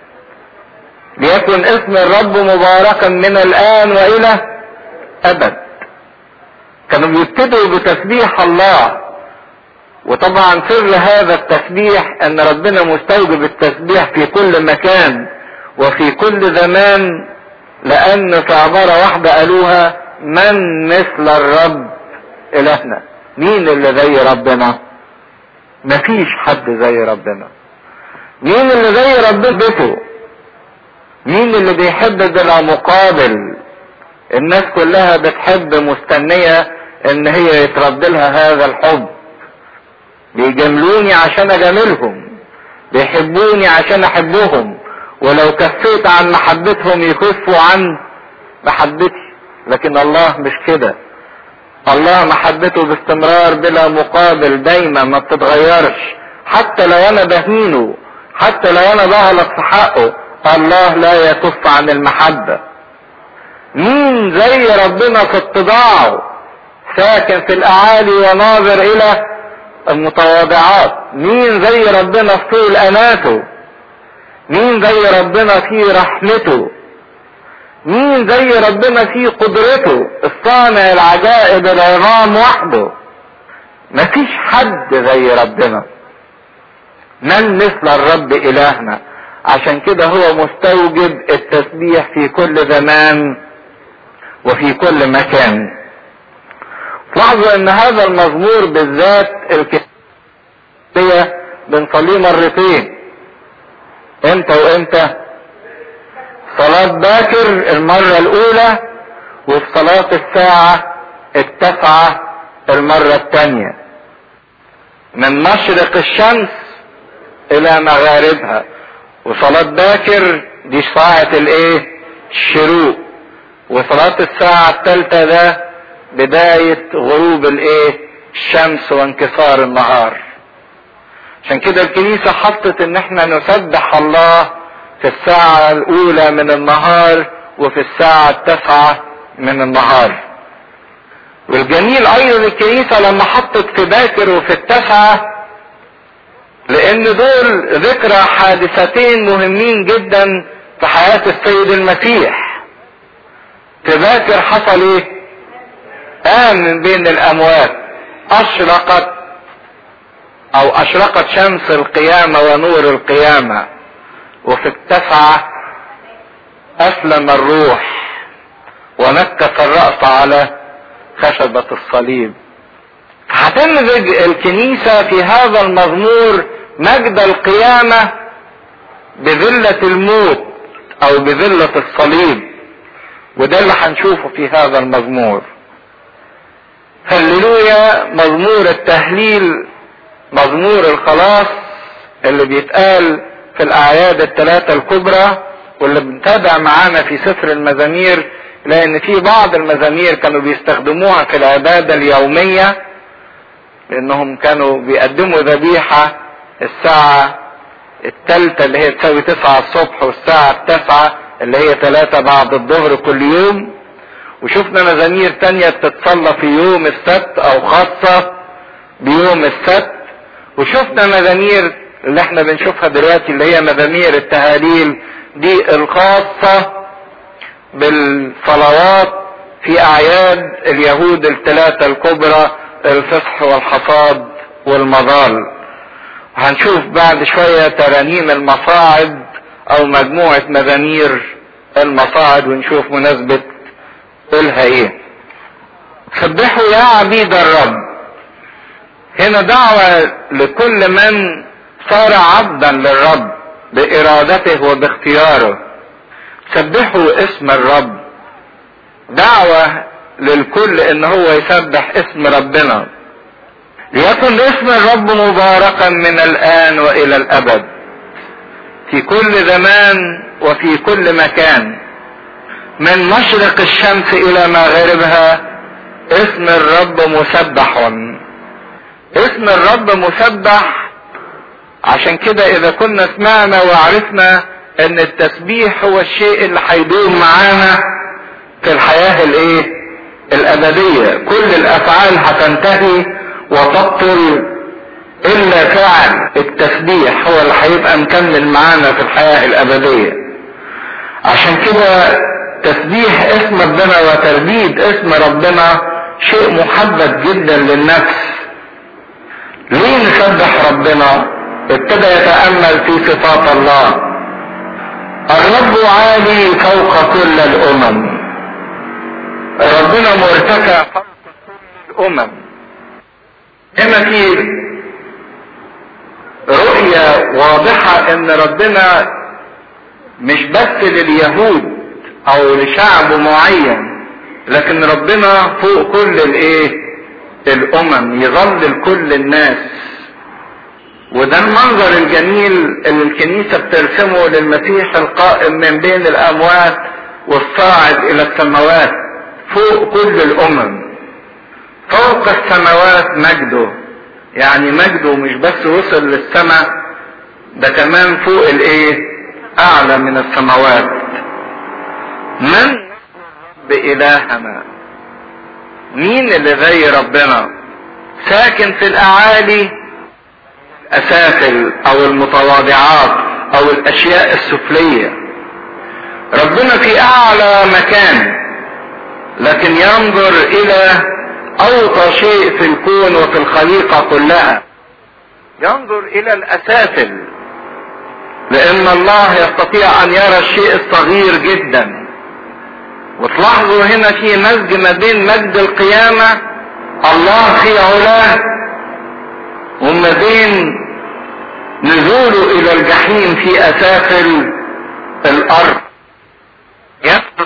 ليكن اسم الرب مباركا من الان والى ابد كانوا بيبتدوا بتسبيح الله وطبعا سر هذا التسبيح ان ربنا مستوجب التسبيح في كل مكان وفي كل زمان لان في عبارة واحدة قالوها من مثل الرب الهنا مين اللي زي ربنا مفيش حد زي ربنا مين اللي زي ربنا مين اللي بيحب بلا مقابل الناس كلها بتحب مستنية ان هي يترد لها هذا الحب بيجاملوني عشان اجاملهم بيحبوني عشان احبهم ولو كفيت عن محبتهم يكفوا عن محبتي لكن الله مش كده الله محبته باستمرار بلا مقابل دايما ما بتتغيرش حتى لو انا بهينه حتى لو انا بغلط في حقه الله لا يكف عن المحبة مين زي ربنا في اتباعه ساكن في الاعالي وناظر الى المتواضعات مين زي ربنا في طول اناته مين زي ربنا في رحمته مين زي ربنا في قدرته الصانع العجائب العظام وحده مفيش حد زي ربنا من مثل الرب الهنا عشان كده هو مستوجب التسبيح في كل زمان وفي كل مكان لاحظوا ان هذا المزمور بالذات الكتابية بنصليه مرتين امتى وامتى صلاة باكر المرة الاولى وفي صلاة الساعة التاسعة المرة الثانية من مشرق الشمس الى مغاربها وصلاة باكر دي ساعة الايه الشروق وصلاة الساعة الثالثة ده بداية غروب الايه الشمس وانكسار النهار عشان كده الكنيسة حطت ان احنا نسبح الله في الساعة الاولى من النهار وفي الساعة التاسعة من النهار والجميل ايضا الكنيسة لما حطت في باكر وفي التاسعة لان دول ذكرى حادثتين مهمين جدا في حياة السيد المسيح في باكر حصل ايه قام من بين الاموات اشرقت او اشرقت شمس القيامة ونور القيامة وفي التسعة اسلم الروح ونكس الرأس على خشبة الصليب هتمزج الكنيسة في هذا المزمور مجد القيامة بذلة الموت او بذلة الصليب وده اللي هنشوفه في هذا المزمور هللويا مزمور التهليل مزمور الخلاص اللي بيتقال في الاعياد الثلاثة الكبرى واللي بنتابع معانا في سفر المزامير لان في بعض المزامير كانوا بيستخدموها في العبادة اليومية لانهم كانوا بيقدموا ذبيحة الساعة الثالثة اللي هي تساوي تسعة الصبح والساعة التاسعة اللي هي ثلاثة بعد الظهر كل يوم وشفنا مزامير تانية بتتصلى في يوم السبت او خاصة بيوم السبت وشفنا مزامير اللي احنا بنشوفها دلوقتي اللي هي مزامير التهاليل دي الخاصة بالصلوات في اعياد اليهود الثلاثة الكبرى الفصح والحصاد والمظال هنشوف بعد شوية ترانيم المصاعد او مجموعة مزامير المصاعد ونشوف مناسبة قولها ايه سبحوا يا عبيد الرب هنا دعوة لكل من صار عبدا للرب بارادته وباختياره سبحوا اسم الرب دعوة للكل ان هو يسبح اسم ربنا ليكن اسم الرب مباركا من الان والى الابد في كل زمان وفي كل مكان من مشرق الشمس الى مغاربها اسم الرب مسبح اسم الرب مسبح عشان كده اذا كنا سمعنا وعرفنا ان التسبيح هو الشيء اللي هيدوم معانا في الحياة الايه الابدية كل الافعال هتنتهي وتبطل الا فعل التسبيح هو اللي هيبقى مكمل معانا في الحياة الابدية عشان كده تسبيح اسم ربنا وترديد اسم ربنا شيء محبب جدا للنفس ليه نسبح ربنا ابتدى يتأمل في صفات الله الرب عالي فوق كل الامم ربنا مرتفع فوق كل الامم هنا في رؤية واضحة ان ربنا مش بس لليهود او لشعب معين لكن ربنا فوق كل الايه الامم يظل لكل الناس وده المنظر الجميل اللي الكنيسة بترسمه للمسيح القائم من بين الاموات والصاعد الى السماوات فوق كل الامم فوق السماوات مجده يعني مجده مش بس وصل للسماء ده كمان فوق الايه اعلى من السماوات من بإلهنا مين اللي زي ربنا ساكن في الاعالي الاسافل او المتواضعات او الاشياء السفلية ربنا في اعلى مكان لكن ينظر الى اوطى شيء في الكون وفي الخليقة كلها ينظر الى الاسافل لان الله يستطيع ان يرى الشيء الصغير جدا وتلاحظوا هنا في مزج ما بين مجد القيامة الله في علاه وما بين نزوله الى الجحيم في اسافل الارض يسقط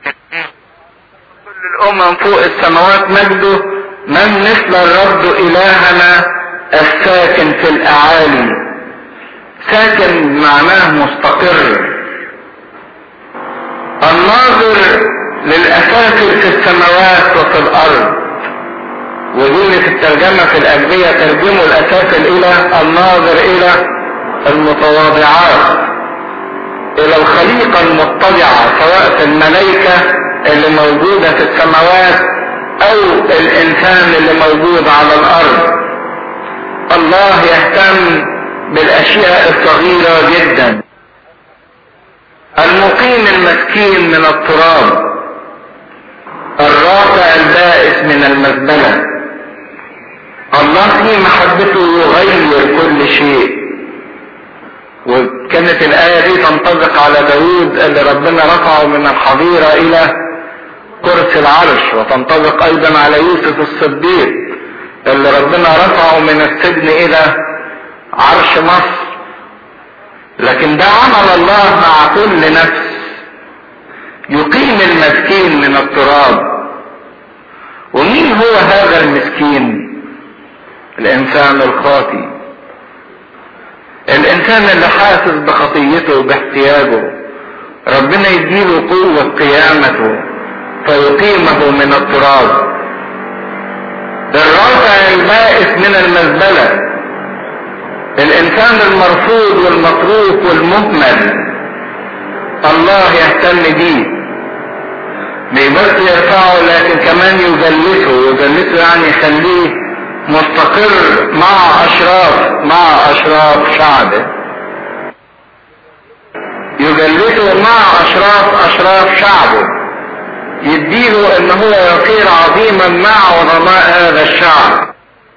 كل الامم فوق السماوات مجده من مثل الرب الهنا الساكن في الاعالي ساكن معناه مستقر الناظر للاسافل في السماوات وفي الارض ودول في الترجمة في الأجبية ترجموا الأسافل إلى الناظر إلى المتواضعات إلى الخليقة المتضعة سواء في الملائكة اللي موجودة في السماوات أو الإنسان اللي موجود على الأرض الله يهتم بالأشياء الصغيرة جدا المقيم المسكين من التراب الرافع البائس من المزبله الله في محبته يغير كل شيء وكانت الآية دي تنطبق على داود اللي ربنا رفعه من الحظيرة إلى كرسي العرش وتنطبق أيضا على يوسف الصديق اللي ربنا رفعه من السجن إلى عرش مصر لكن ده عمل الله مع كل نفس يقيم المسكين من التراب ومين هو هذا المسكين الانسان الخاطي الانسان اللي حاسس بخطيته وباحتياجه ربنا يديله قوة قيامته فيقيمه من التراب الرافع البائس من المزبلة الانسان المرفوض والمتروك والمهمل الله يهتم بيه مش بس يرفعه لكن كمان يجلسه يجلسه يعني يخليه مستقر مع اشراف مع اشراف شعبه يجلسه مع اشراف اشراف شعبه يديله ان هو يصير عظيما مع عظماء هذا الشعب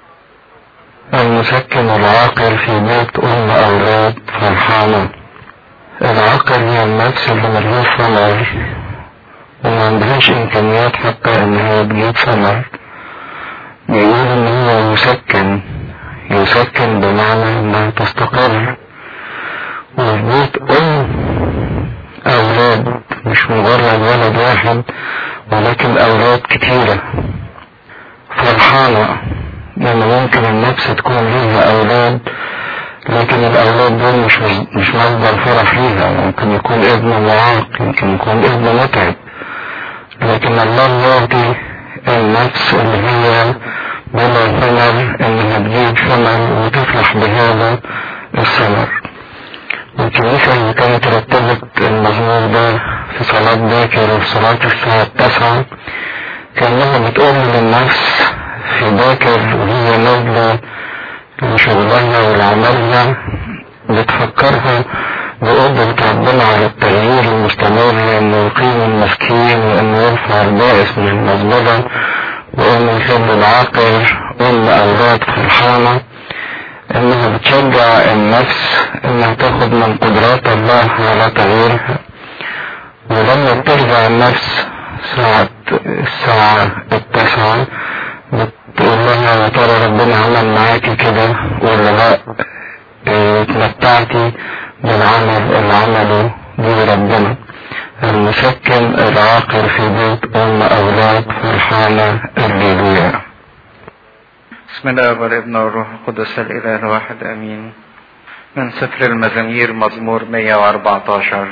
المسكن العاقل في بيت ام اولاد فرحانة العاقل هي النفس اللي ملهوش ثمر وما عندهاش امكانيات حتى ان هي تجيب ثمر بيقول ان هو يسكن يسكن بمعنى انها تستقر وبيت ام اولاد مش مجرد ولد واحد ولكن اولاد كتيرة فرحانة لان ممكن النفس تكون ليها اولاد لكن الاولاد دول مش مش مصدر فرح ليها ممكن يكون ابن معاق يمكن يكون ابن متعب لكن الله يعطي النفس اللي هي بلا ثمر انها تجيب ثمر وتفرح بهذا الثمر والكنيسة اللي كانت رتبت المزمور ده في صلاة باكر وفي صلاة الساعة التاسعة كأنها بتقول للنفس في باكر وهي نازلة لشغلها ولعملها بتفكرها بقدرة ربنا على التغيير المستمر انه يقيم المسكين وانه يرفع البائس من المظلمة وانه يخلي العاقل ام اولاد فرحانة انها بتشجع النفس انها تاخد من قدرات الله على تغييرها ولما بترجع النفس ساعة الساعة التاسعة بتقول لها يا ترى ربنا عمل معاكي كده ولا لا اتمتعتي بالعمل اللي عمله به ربنا المسكن العاقل في بيت ام اولاد فرحانة الليلويا بسم الله والابن والروح القدس الاله الواحد امين من سفر المزامير مزمور 114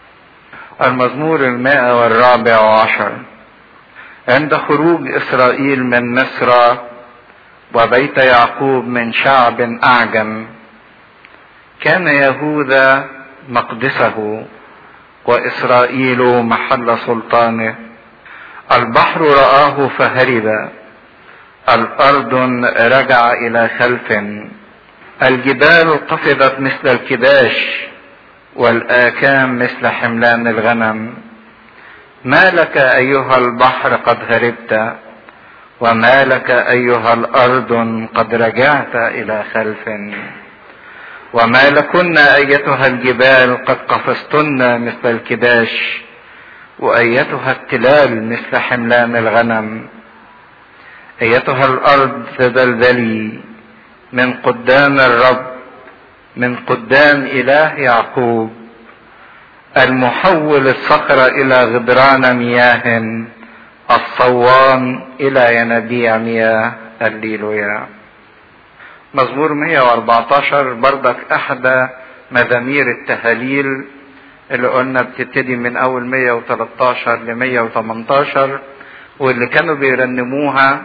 المزمور المائة والرابع عشر عند خروج اسرائيل من مصر وبيت يعقوب من شعب اعجم كان يهوذا مقدسه واسرائيل محل سلطانه البحر رآه فهرب الارض رجع الى خلف الجبال قفزت مثل الكباش والاكام مثل حملان الغنم ما لك ايها البحر قد هربت وما لك ايها الارض قد رجعت الى خلف وما لكن ايتها الجبال قد قفزتن مثل الكباش وايتها التلال مثل حملان الغنم ايتها الارض تدلدلي من قدام الرب من قدام اله يعقوب المحول الصخرة الى غدران مياه الصوان الى ينابيع مياه الليلويا مزمور 114 بردك احدى مزامير التهاليل اللي قلنا بتبتدي من اول 113 ل 118 واللي كانوا بيرنموها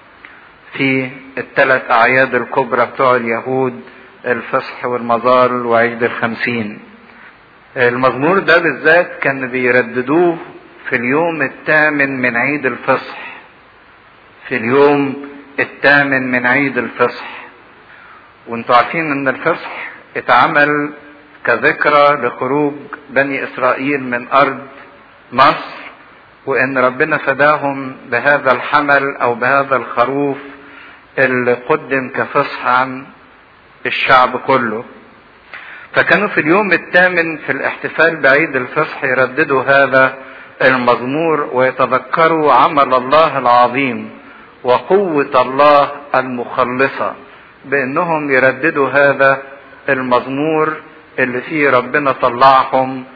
في الثلاث اعياد الكبرى بتوع اليهود الفصح والمزار وعيد الخمسين المزمور ده بالذات كان بيرددوه في اليوم الثامن من عيد الفصح في اليوم الثامن من عيد الفصح وانتوا عارفين ان الفصح اتعمل كذكرى لخروج بني اسرائيل من ارض مصر وان ربنا فداهم بهذا الحمل او بهذا الخروف اللي قدم كفصح عن الشعب كله فكانوا في اليوم الثامن في الاحتفال بعيد الفصح يرددوا هذا المزمور ويتذكروا عمل الله العظيم وقوة الله المخلصة بانهم يرددوا هذا المزمور اللي فيه ربنا طلعهم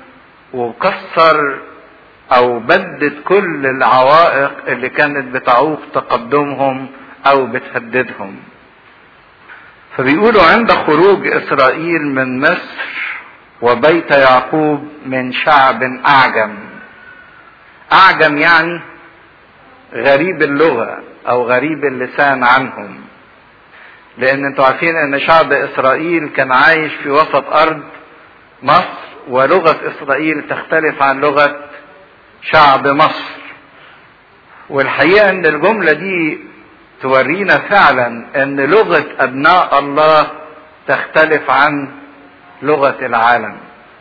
وكسر او بدد كل العوائق اللي كانت بتعوق تقدمهم او بتهددهم فبيقولوا عند خروج اسرائيل من مصر وبيت يعقوب من شعب اعجم اعجم يعني غريب اللغه او غريب اللسان عنهم لان انتوا عارفين ان شعب اسرائيل كان عايش في وسط ارض مصر ولغه اسرائيل تختلف عن لغه شعب مصر والحقيقه ان الجمله دي تورينا فعلا ان لغه ابناء الله تختلف عن لغه العالم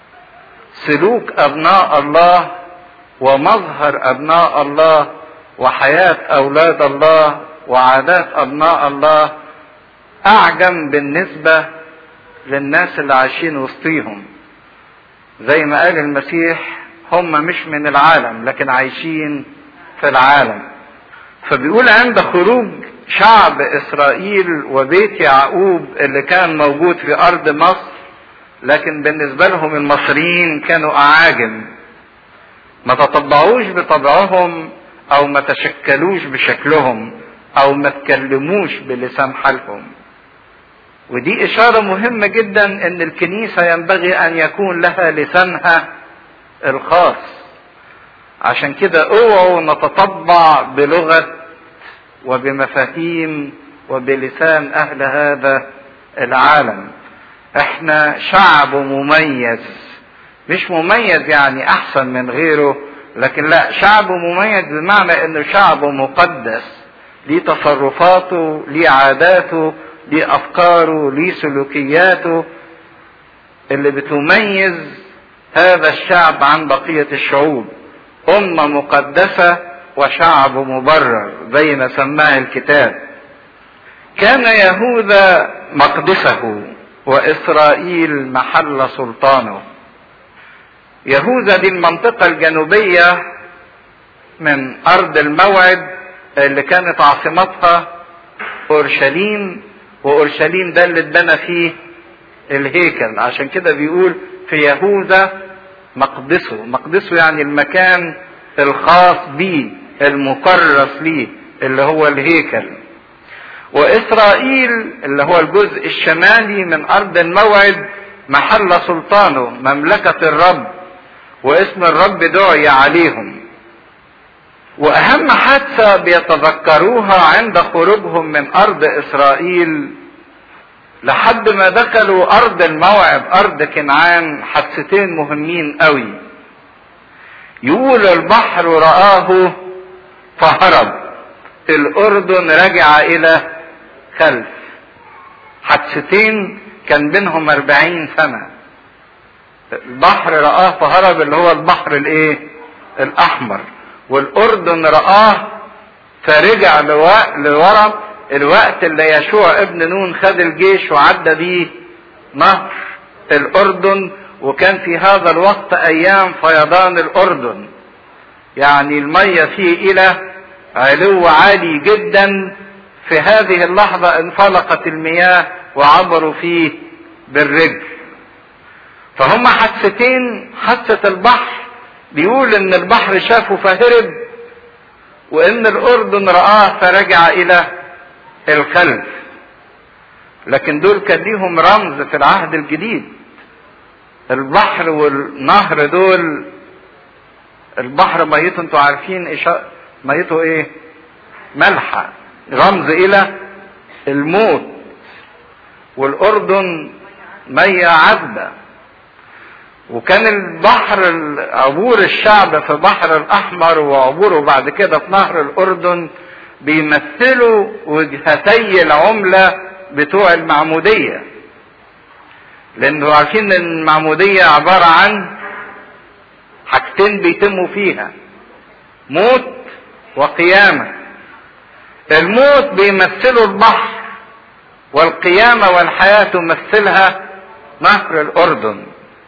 سلوك ابناء الله ومظهر ابناء الله وحياه اولاد الله وعادات ابناء الله اعجم بالنسبه للناس اللي عايشين وسطيهم زي ما قال المسيح هم مش من العالم لكن عايشين في العالم فبيقول عند خروج شعب اسرائيل وبيت يعقوب اللي كان موجود في ارض مصر لكن بالنسبه لهم المصريين كانوا اعاجم ما تطبعوش بطبعهم او ما تشكلوش بشكلهم او ما تكلموش بلسان حالهم ودي اشاره مهمه جدا ان الكنيسه ينبغي ان يكون لها لسانها الخاص عشان كده اوعوا نتطبع بلغه وبمفاهيم وبلسان اهل هذا العالم احنا شعب مميز مش مميز يعني احسن من غيره لكن لا شعب مميز بمعنى انه شعب مقدس ليه تصرفاته ليه عاداته ليه افكاره ليه سلوكياته اللي بتميز هذا الشعب عن بقية الشعوب أمة مقدسة وشعب مبرر زي ما سماه الكتاب كان يهوذا مقدسه وإسرائيل محل سلطانه يهوذا دي المنطقة الجنوبية من أرض الموعد اللي كانت عاصمتها أورشليم وأورشليم ده اللي اتبنى فيه الهيكل عشان كده بيقول في يهوذا مقدسه مقدسه يعني المكان الخاص بيه المكرس ليه اللي هو الهيكل وإسرائيل اللي هو الجزء الشمالي من أرض الموعد محل سلطانه مملكة الرب واسم الرب دعي عليهم واهم حادثه بيتذكروها عند خروجهم من ارض اسرائيل لحد ما دخلوا ارض الموعد ارض كنعان حادثتين مهمين قوي يقول البحر رآه فهرب الاردن رجع الى خلف حادثتين كان بينهم اربعين سنة البحر رآه فهرب اللي هو البحر الايه الاحمر والاردن رآه فرجع لورا الوقت اللي يشوع ابن نون خد الجيش وعدى بيه نهر الاردن وكان في هذا الوقت ايام فيضان الاردن يعني المية فيه الى علو عالي جدا في هذه اللحظة انفلقت المياه وعبروا فيه بالرجل فهم حادثتين حادثة البحر بيقول ان البحر شافه فهرب وان الاردن رآه فرجع الى الخلف لكن دول كان ليهم رمز في العهد الجديد البحر والنهر دول البحر ميته انتوا عارفين إيش ميته ايه ملحة رمز الى الموت والاردن مية عذبة وكان البحر عبور الشعب في البحر الاحمر وعبوره بعد كده في نهر الاردن بيمثلوا وجهتي العملة بتوع المعمودية لانه عارفين ان المعمودية عبارة عن حاجتين بيتموا فيها موت وقيامة الموت بيمثله البحر والقيامة والحياة تمثلها نهر الأردن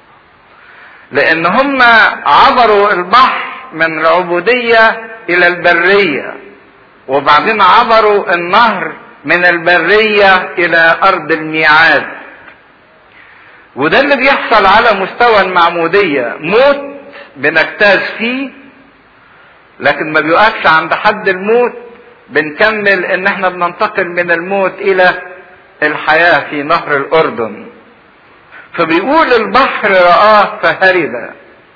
لأن هم عبروا البحر من العبودية إلى البرية وبعدين عبروا النهر من البرية إلى أرض الميعاد وده اللي بيحصل على مستوى المعمودية موت بنجتاز فيه لكن ما بيقفش عند حد الموت بنكمل ان احنا بننتقل من الموت الى الحياة في نهر الاردن فبيقول البحر رآه فهرب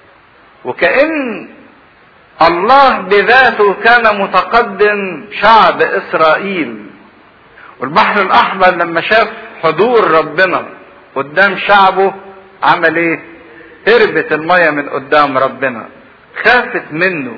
وكأن الله بذاته كان متقدم شعب اسرائيل والبحر الاحمر لما شاف حضور ربنا قدام شعبه عمل ايه هربت المية من قدام ربنا خافت منه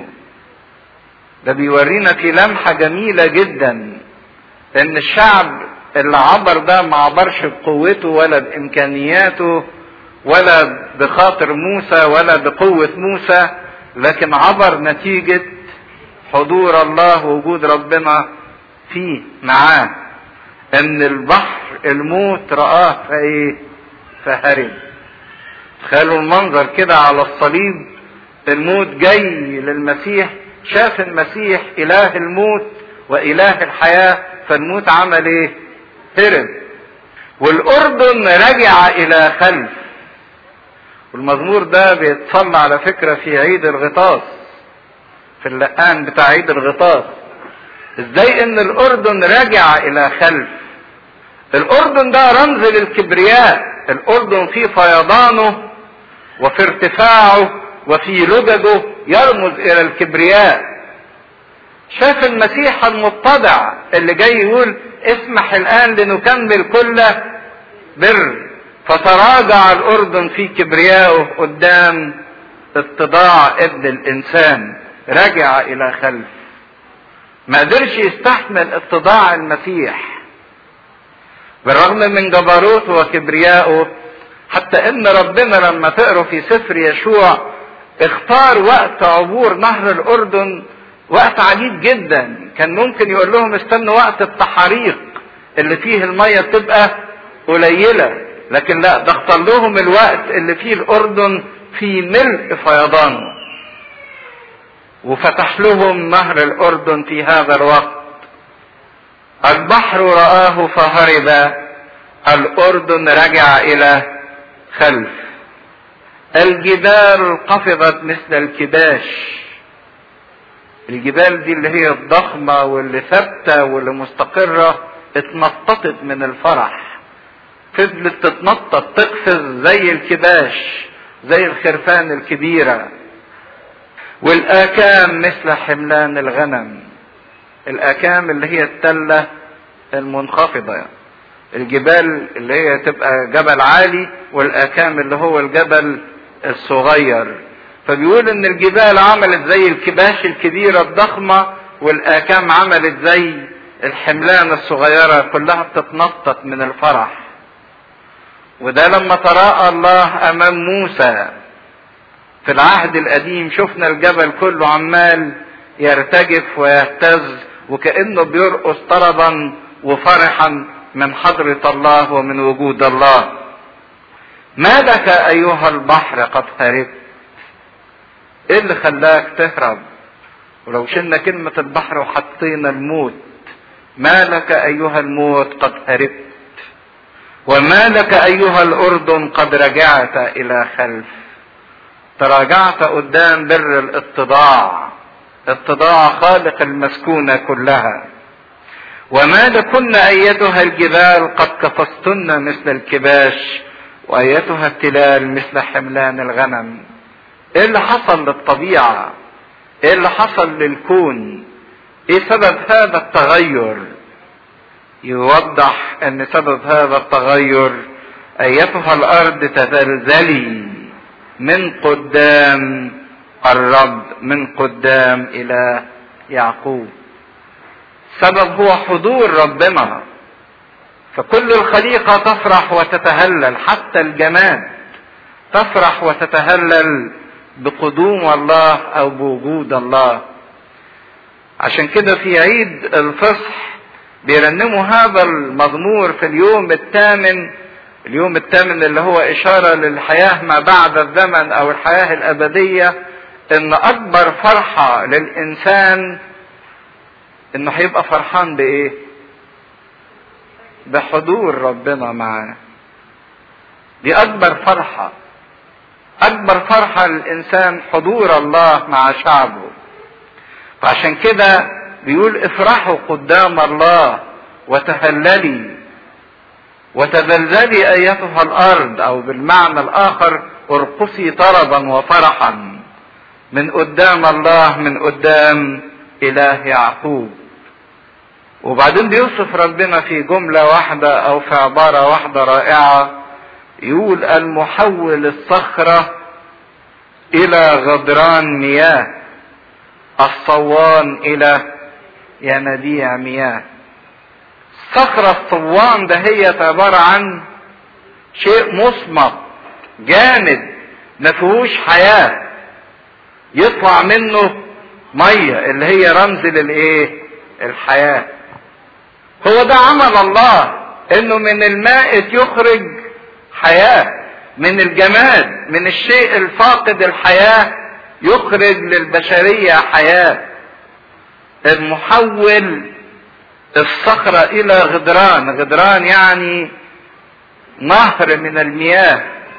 ده بيورينا في لمحة جميلة جدا ان الشعب اللي عبر ده ما عبرش بقوته ولا بامكانياته ولا بخاطر موسى ولا بقوة موسى لكن عبر نتيجة حضور الله ووجود ربنا فيه معاه ان البحر الموت رآه فايه فهرب تخيلوا المنظر كده على الصليب الموت جاي للمسيح شاف المسيح اله الموت واله الحياة فالموت عمل ايه هرب والاردن رجع الى خلف والمزمور ده بيتصلى على فكرة في عيد الغطاس في اللقان بتاع عيد الغطاس ازاي ان الاردن رجع الى خلف الاردن ده رمز للكبرياء الاردن في فيضانه وفي ارتفاعه وفي لججه يرمز الى الكبرياء شاف المسيح المتضع اللي جاي يقول اسمح الان لنكمل كل بر فتراجع الاردن في كبريائه قدام اتضاع ابن الانسان رجع الى خلف ما قدرش يستحمل اتضاع المسيح بالرغم من جبروته وكبريائه حتى ان ربنا لما تقروا في سفر يشوع اختار وقت عبور نهر الاردن وقت عجيب جدا كان ممكن يقول لهم استنوا وقت التحاريق اللي فيه الميه تبقى قليله لكن لا ده اختار لهم الوقت اللي فيه الاردن في ملء فيضانه وفتح لهم نهر الاردن في هذا الوقت البحر رآه فهرب الاردن رجع الى خلف الجبال قفزت مثل الكباش الجبال دي اللي هي الضخمة واللي ثابتة واللي مستقرة اتنططت من الفرح فضلت تتنطط تقفز زي الكباش زي الخرفان الكبيرة والآكام مثل حملان الغنم الآكام اللي هي التلة المنخفضة الجبال اللي هي تبقى جبل عالي والآكام اللي هو الجبل الصغير فبيقول ان الجبال عملت زي الكباش الكبيرة الضخمة والآكام عملت زي الحملان الصغيرة كلها بتتنطط من الفرح وده لما تراءى الله امام موسى في العهد القديم شفنا الجبل كله عمال يرتجف ويهتز وكأنه بيرقص طربا وفرحا من حضرة الله ومن وجود الله ما لك أيها البحر قد هربت ايه اللي خلاك تهرب ولو شلنا كلمة البحر وحطينا الموت ما لك أيها الموت قد هربت وما لك أيها الأردن قد رجعت إلى خلف تراجعت قدام بر الاتضاع اتضاع خالق المسكونة كلها وما لكن أيتها الجبال قد كفستن مثل الكباش وأيتها التلال مثل حملان الغنم ايه اللي حصل للطبيعة ايه اللي حصل للكون ايه سبب هذا التغير يوضح ان سبب هذا التغير ايتها الارض تزلزلي من قدام الرب من قدام الى يعقوب سبب هو حضور ربنا فكل الخليقه تفرح وتتهلل حتى الجماد تفرح وتتهلل بقدوم الله او بوجود الله عشان كده في عيد الفصح بيرنموا هذا المزمور في اليوم الثامن اليوم الثامن اللي هو اشاره للحياه ما بعد الزمن او الحياه الابديه ان اكبر فرحه للانسان انه هيبقى فرحان بايه بحضور ربنا معاه دي اكبر فرحه اكبر فرحه للانسان حضور الله مع شعبه فعشان كده بيقول افرحوا قدام الله وتهللي وتزلزلي ايتها الارض او بالمعنى الاخر ارقصي طربا وفرحا من قدام الله من قدام اله يعقوب وبعدين بيوصف ربنا في جمله واحده او في عباره واحده رائعه يقول المحول الصخره الى غدران مياه الصوان الى ينابيع مياه الصخرة الصوان ده هي عبارة عن شيء مصمت جامد ما فيهوش حياة يطلع منه مية اللي هي رمز للايه الحياة هو ده عمل الله انه من الماء يخرج حياة من الجماد من الشيء الفاقد الحياة يخرج للبشرية حياة المحول الصخرة إلى غدران غدران يعني نهر من المياه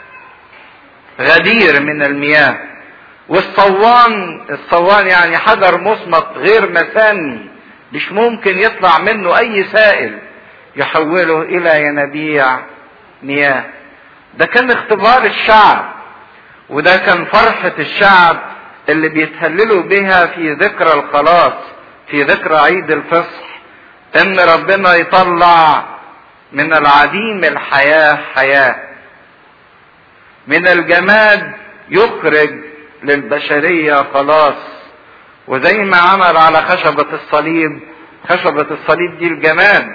غدير من المياه والصوان الصوان يعني حجر مصمت غير مساني مش ممكن يطلع منه أي سائل يحوله إلى ينابيع مياه ده كان اختبار الشعب وده كان فرحة الشعب اللي بيتهللوا بها في ذكرى الخلاص في ذكرى عيد الفصح ان ربنا يطلع من العديم الحياة حياة من الجماد يخرج للبشرية خلاص وزي ما عمل على خشبة الصليب خشبة الصليب دي الجماد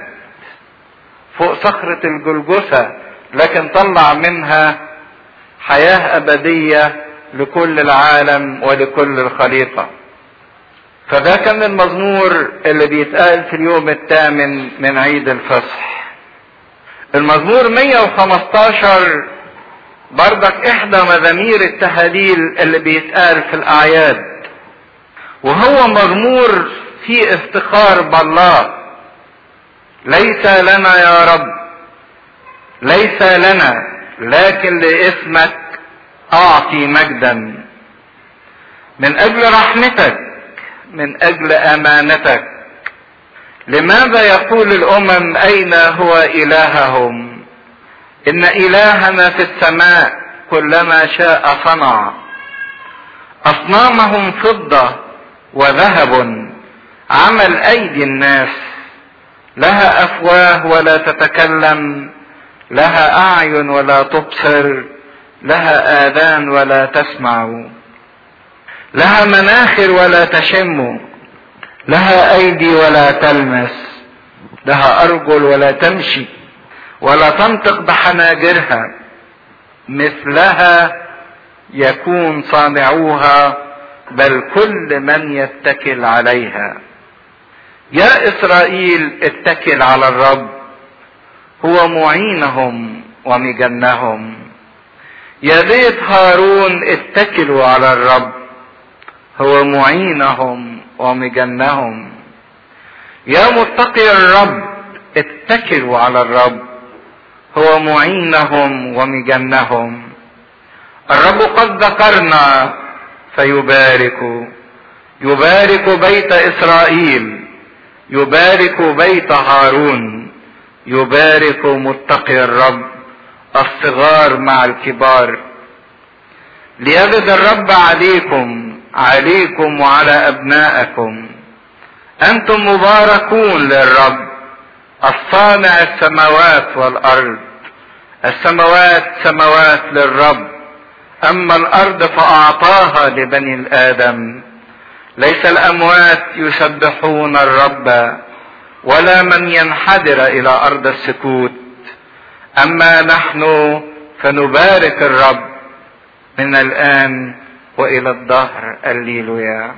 فوق صخرة الجلجثة لكن طلع منها حياة أبدية لكل العالم ولكل الخليقة فده كان المزمور اللي بيتقال في اليوم الثامن من عيد الفصح المزمور 115 بردك احدى مزامير التهاليل اللي بيتقال في الاعياد وهو مزمور فيه افتخار بالله ليس لنا يا رب ليس لنا لكن لاسمك اعطي مجدا من اجل رحمتك من اجل امانتك لماذا يقول الامم اين هو الههم ان الهنا في السماء كلما شاء صنع اصنامهم فضه وذهب عمل ايدي الناس لها افواه ولا تتكلم لها اعين ولا تبصر لها اذان ولا تسمع لها مناخر ولا تشم لها ايدي ولا تلمس لها ارجل ولا تمشي ولا تنطق بحناجرها مثلها يكون صانعوها بل كل من يتكل عليها يا اسرائيل اتكل على الرب هو معينهم ومجنهم يا بيت هارون اتكلوا على الرب هو معينهم ومجنهم يا متقي الرب اتكلوا على الرب هو معينهم ومجنهم الرب قد ذكرنا فيبارك يبارك بيت اسرائيل يبارك بيت هارون يبارك متقي الرب الصغار مع الكبار ليجد الرب عليكم عليكم وعلى ابنائكم انتم مباركون للرب الصانع السماوات والارض السماوات سماوات للرب اما الارض فاعطاها لبني الادم ليس الاموات يسبحون الرب ولا من ينحدر الى ارض السكوت اما نحن فنبارك الرب من الان والى الدهر الليلويا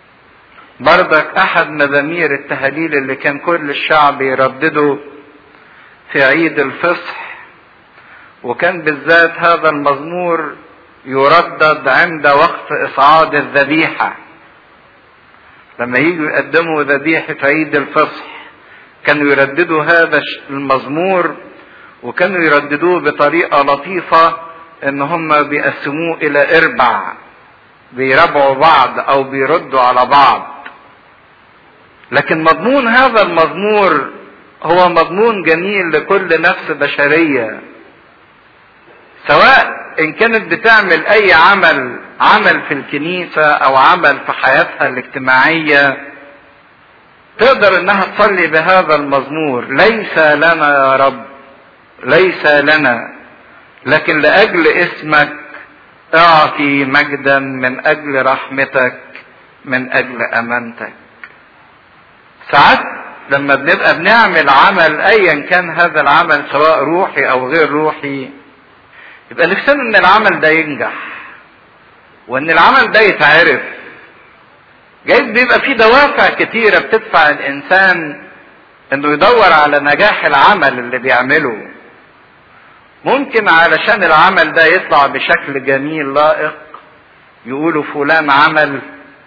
بردك احد مزامير التهاليل اللي كان كل الشعب يردده في عيد الفصح وكان بالذات هذا المزمور يردد عند وقت اصعاد الذبيحه لما يجوا يقدموا ذبيحه عيد الفصح كانوا يرددوا هذا المزمور وكانوا يرددوه بطريقه لطيفه ان هم بيقسموه الى اربع بيربعوا بعض او بيردوا على بعض لكن مضمون هذا المزمور هو مضمون جميل لكل نفس بشريه سواء ان كانت بتعمل اي عمل عمل في الكنيسه او عمل في حياتها الاجتماعيه تقدر انها تصلي بهذا المزمور ليس لنا يا رب ليس لنا لكن لاجل اسمك اعطي مجدا من اجل رحمتك من اجل امانتك ساعات لما بنبقى بنعمل عمل ايا كان هذا العمل سواء روحي او غير روحي يبقى نفسنا ان العمل ده ينجح وان العمل ده يتعرف جايز بيبقى في دوافع كتيرة بتدفع الانسان انه يدور على نجاح العمل اللي بيعمله ممكن علشان العمل ده يطلع بشكل جميل لائق يقولوا فلان عمل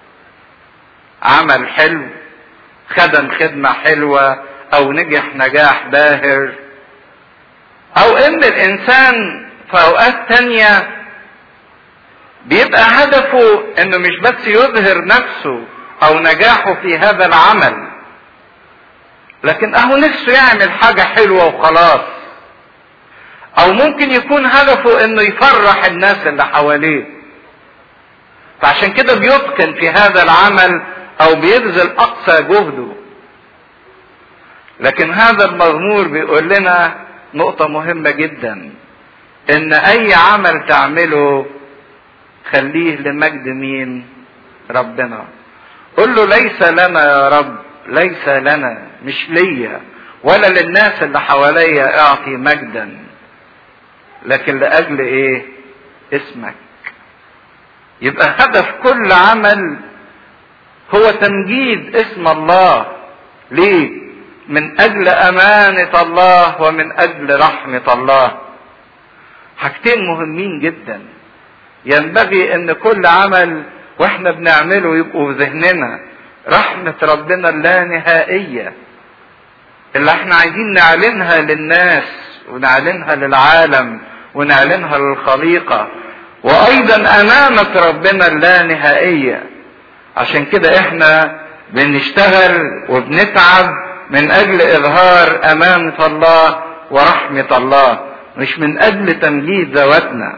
عمل حلو خدم خدمة حلوة او نجح نجاح باهر او ان الانسان في اوقات تانية بيبقى هدفه انه مش بس يظهر نفسه او نجاحه في هذا العمل لكن اهو نفسه يعمل حاجة حلوة وخلاص او ممكن يكون هدفه انه يفرح الناس اللي حواليه فعشان كده بيتقن في هذا العمل او بيبذل اقصى جهده لكن هذا المزمور بيقول لنا نقطة مهمة جدا ان اي عمل تعمله خليه لمجد مين ربنا قل له ليس لنا يا رب ليس لنا مش ليا ولا للناس اللي حواليا اعطي مجدا لكن لاجل ايه اسمك يبقى هدف كل عمل هو تمجيد اسم الله ليه من اجل امانه الله ومن اجل رحمه الله حاجتين مهمين جدا ينبغي ان كل عمل واحنا بنعمله يبقوا في ذهننا رحمه ربنا اللانهائيه اللي احنا عايزين نعلنها للناس ونعلنها للعالم ونعلنها للخليقه وايضا امانه ربنا اللانهائيه عشان كده احنا بنشتغل وبنتعب من اجل اظهار امانه الله ورحمه الله مش من اجل تمجيد ذواتنا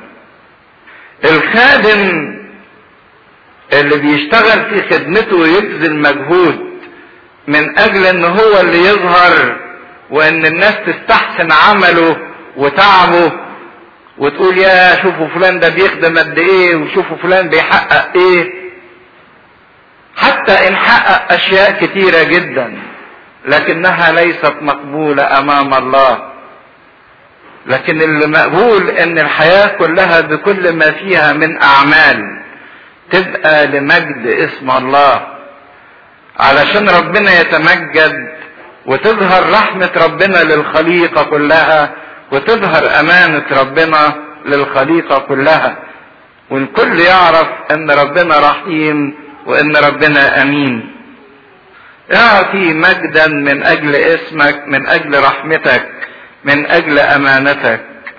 الخادم اللي بيشتغل في خدمته ويبذل مجهود من اجل ان هو اللي يظهر وان الناس تستحسن عمله وتعبه وتقول يا شوفوا فلان ده بيخدم قد ايه وشوفوا فلان بيحقق ايه حتى ان حقق اشياء كتيره جدا لكنها ليست مقبوله امام الله لكن اللي مقبول ان الحياه كلها بكل ما فيها من اعمال تبقى لمجد اسم الله علشان ربنا يتمجد وتظهر رحمه ربنا للخليقه كلها وتظهر امانه ربنا للخليقه كلها والكل يعرف ان ربنا رحيم وان ربنا امين اعطي مجدا من اجل اسمك من اجل رحمتك من اجل امانتك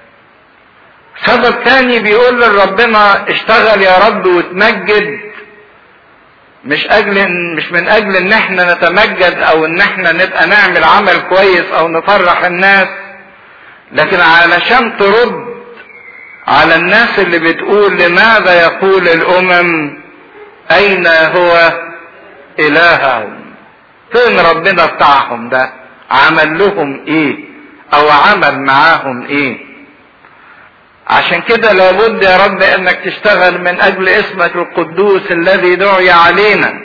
سبب تاني بيقول لربنا اشتغل يا رب وتمجد مش اجل مش من اجل ان احنا نتمجد او ان احنا نبقى نعمل عمل كويس او نفرح الناس لكن علشان ترد على الناس اللي بتقول لماذا يقول الامم اين هو الههم فين ربنا بتاعهم ده عمل لهم ايه او عمل معاهم ايه عشان كده لابد يا رب انك تشتغل من اجل اسمك القدوس الذي دعي علينا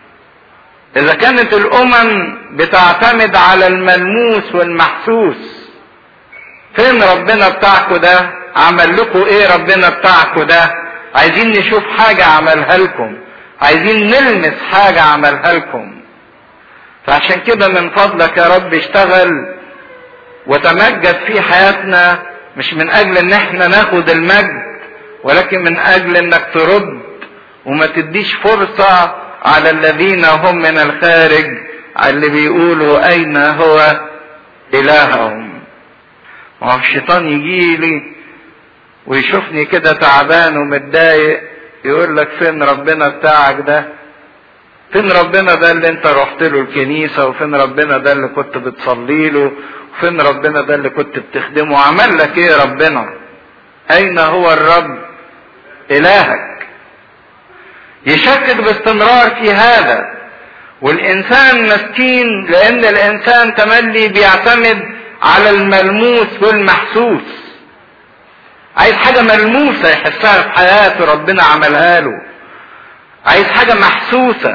اذا كانت الامم بتعتمد على الملموس والمحسوس فين ربنا بتاعكم ده عمل لكم ايه ربنا بتاعكم ده عايزين نشوف حاجة عملها لكم عايزين نلمس حاجة عملها لكم فعشان كده من فضلك يا رب اشتغل وتمجد في حياتنا مش من اجل ان احنا ناخد المجد ولكن من اجل انك ترد وما تديش فرصة على الذين هم من الخارج اللي بيقولوا اين هو الههم ما هو الشيطان يجي لي ويشوفني كده تعبان ومتضايق يقول لك فين ربنا بتاعك ده فين ربنا ده اللي انت رحت له الكنيسة وفين ربنا ده اللي كنت بتصلي له وفين ربنا ده اللي كنت بتخدمه عمل لك ايه ربنا اين هو الرب الهك يشكك باستمرار في هذا والانسان مسكين لان الانسان تملي بيعتمد على الملموس والمحسوس عايز حاجة ملموسة يحسها في حياته ربنا عملها له عايز حاجة محسوسة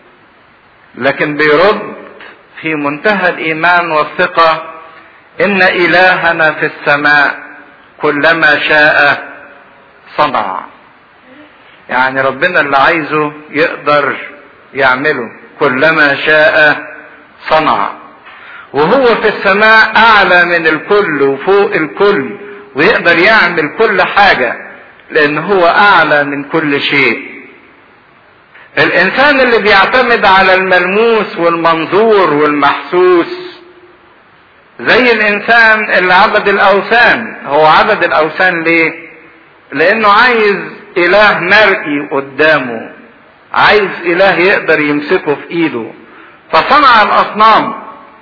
لكن بيرد في منتهى الإيمان والثقة إن إلهنا في السماء كلما شاء صنع يعني ربنا اللي عايزه يقدر يعمله كلما شاء صنع وهو في السماء أعلى من الكل وفوق الكل ويقدر يعمل كل حاجة لأن هو أعلى من كل شيء الإنسان اللي بيعتمد على الملموس والمنظور والمحسوس زي الإنسان اللي عبد الأوثان هو عبد الأوثان ليه؟ لأنه عايز إله مرئي قدامه عايز إله يقدر يمسكه في إيده فصنع الأصنام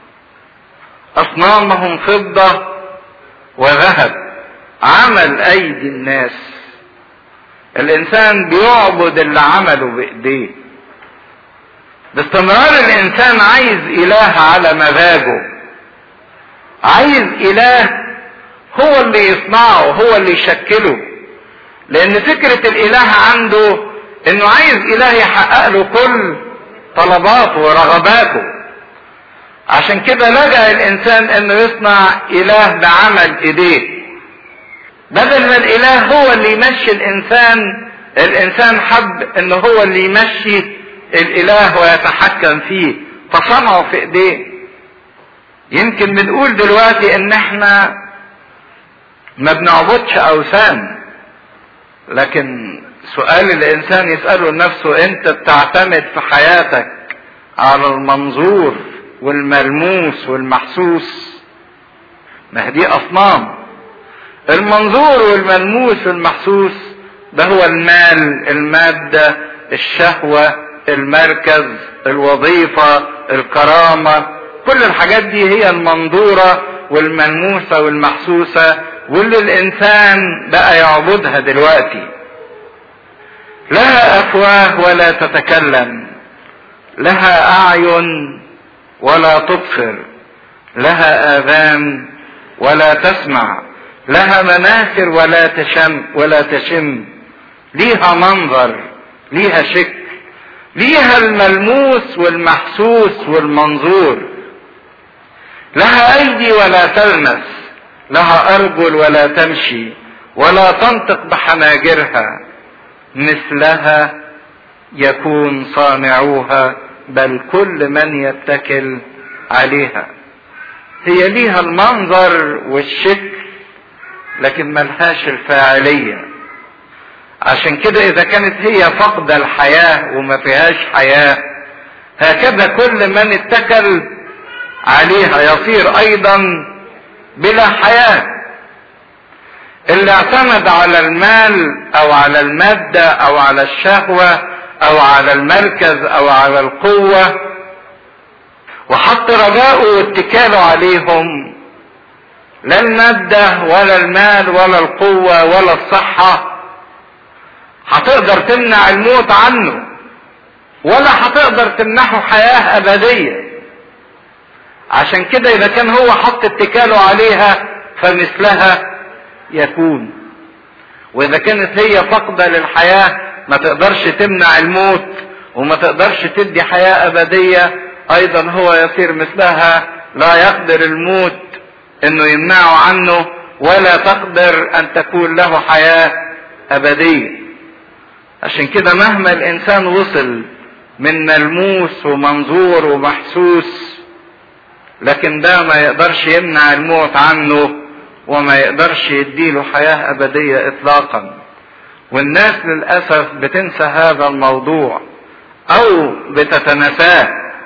أصنامهم فضة وذهب عمل ايدي الناس الانسان بيعبد اللي عمله بايديه باستمرار الانسان عايز اله على مزاجه عايز اله هو اللي يصنعه هو اللي يشكله لان فكرة الاله عنده انه عايز اله يحقق له كل طلباته ورغباته عشان كده لجأ الانسان انه يصنع اله بعمل ايديه بدل ما الاله هو اللي يمشي الانسان الانسان حب انه هو اللي يمشي الاله ويتحكم فيه فصنعه في ايديه يمكن بنقول دلوقتي ان احنا ما بنعبدش اوثان لكن سؤال الانسان يساله لنفسه انت بتعتمد في حياتك على المنظور والملموس والمحسوس ما دي اصنام المنظور والملموس والمحسوس ده هو المال الماده الشهوه المركز الوظيفه الكرامه كل الحاجات دي هي المنظوره والملموسه والمحسوسه واللي الانسان بقى يعبدها دلوقتي لها افواه ولا تتكلم لها اعين ولا تبصر لها اذان ولا تسمع لها مناخر ولا تشم ولا تشم ليها منظر ليها شكل ليها الملموس والمحسوس والمنظور لها ايدي ولا تلمس لها ارجل ولا تمشي ولا تنطق بحناجرها مثلها يكون صانعوها بل كل من يتكل عليها هي ليها المنظر والشكل لكن ملهاش الفاعلية عشان كده اذا كانت هي فقد الحياة وما فيهاش حياة هكذا كل من اتكل عليها يصير ايضا بلا حياة اللي اعتمد على المال او على المادة او على الشهوة او على المركز او على القوة وحط رجاءه واتكاله عليهم لا المادة ولا المال ولا القوة ولا الصحة هتقدر تمنع الموت عنه ولا هتقدر تمنحه حياة أبدية عشان كده إذا كان هو حط اتكاله عليها فمثلها يكون وإذا كانت هي فاقدة للحياة ما تقدرش تمنع الموت وما تقدرش تدي حياة أبدية أيضا هو يصير مثلها لا يقدر الموت انه يمنعه عنه ولا تقدر ان تكون له حياة ابدية عشان كده مهما الانسان وصل من ملموس ومنظور ومحسوس لكن ده ما يقدرش يمنع الموت عنه وما يقدرش يديله حياة ابدية اطلاقا والناس للاسف بتنسى هذا الموضوع او بتتناساه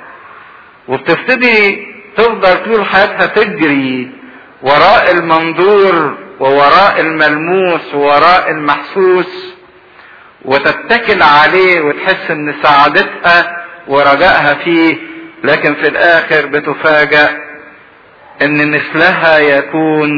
وبتبتدي تفضل طول حياتها تجري وراء المنظور ووراء الملموس ووراء المحسوس وتتكل عليه وتحس ان سعادتها ورجائها فيه لكن في الاخر بتفاجأ ان مثلها يكون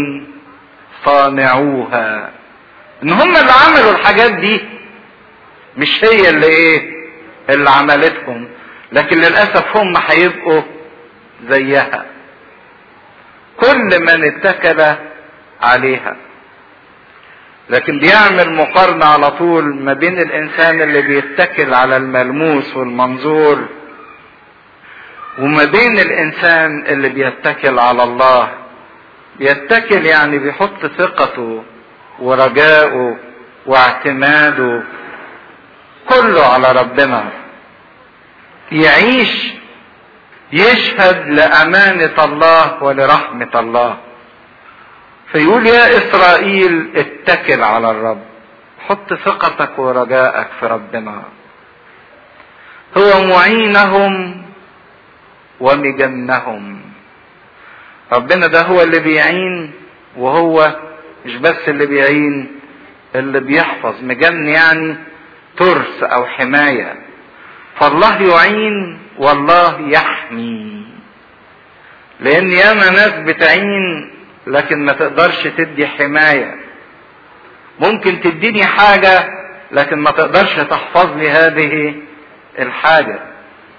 صانعوها ان هم اللي عملوا الحاجات دي مش هي اللي ايه اللي عملتهم لكن للاسف هم هيبقوا زيها كل من اتكل عليها لكن بيعمل مقارنة على طول ما بين الإنسان اللي بيتكل على الملموس والمنظور وما بين الإنسان اللي بيتكل على الله بيتكل يعني بيحط ثقته ورجاؤه واعتماده كله على ربنا يعيش يشهد لأمانة الله ولرحمة الله فيقول يا إسرائيل اتكل على الرب حط ثقتك ورجائك في ربنا هو معينهم ومجنهم ربنا ده هو اللي بيعين وهو مش بس اللي بيعين اللي بيحفظ مجن يعني ترس او حمايه فالله يعين والله يحمي لان ياما ناس بتعين لكن ما تقدرش تدي حماية ممكن تديني حاجة لكن ما تقدرش تحفظ لي هذه الحاجة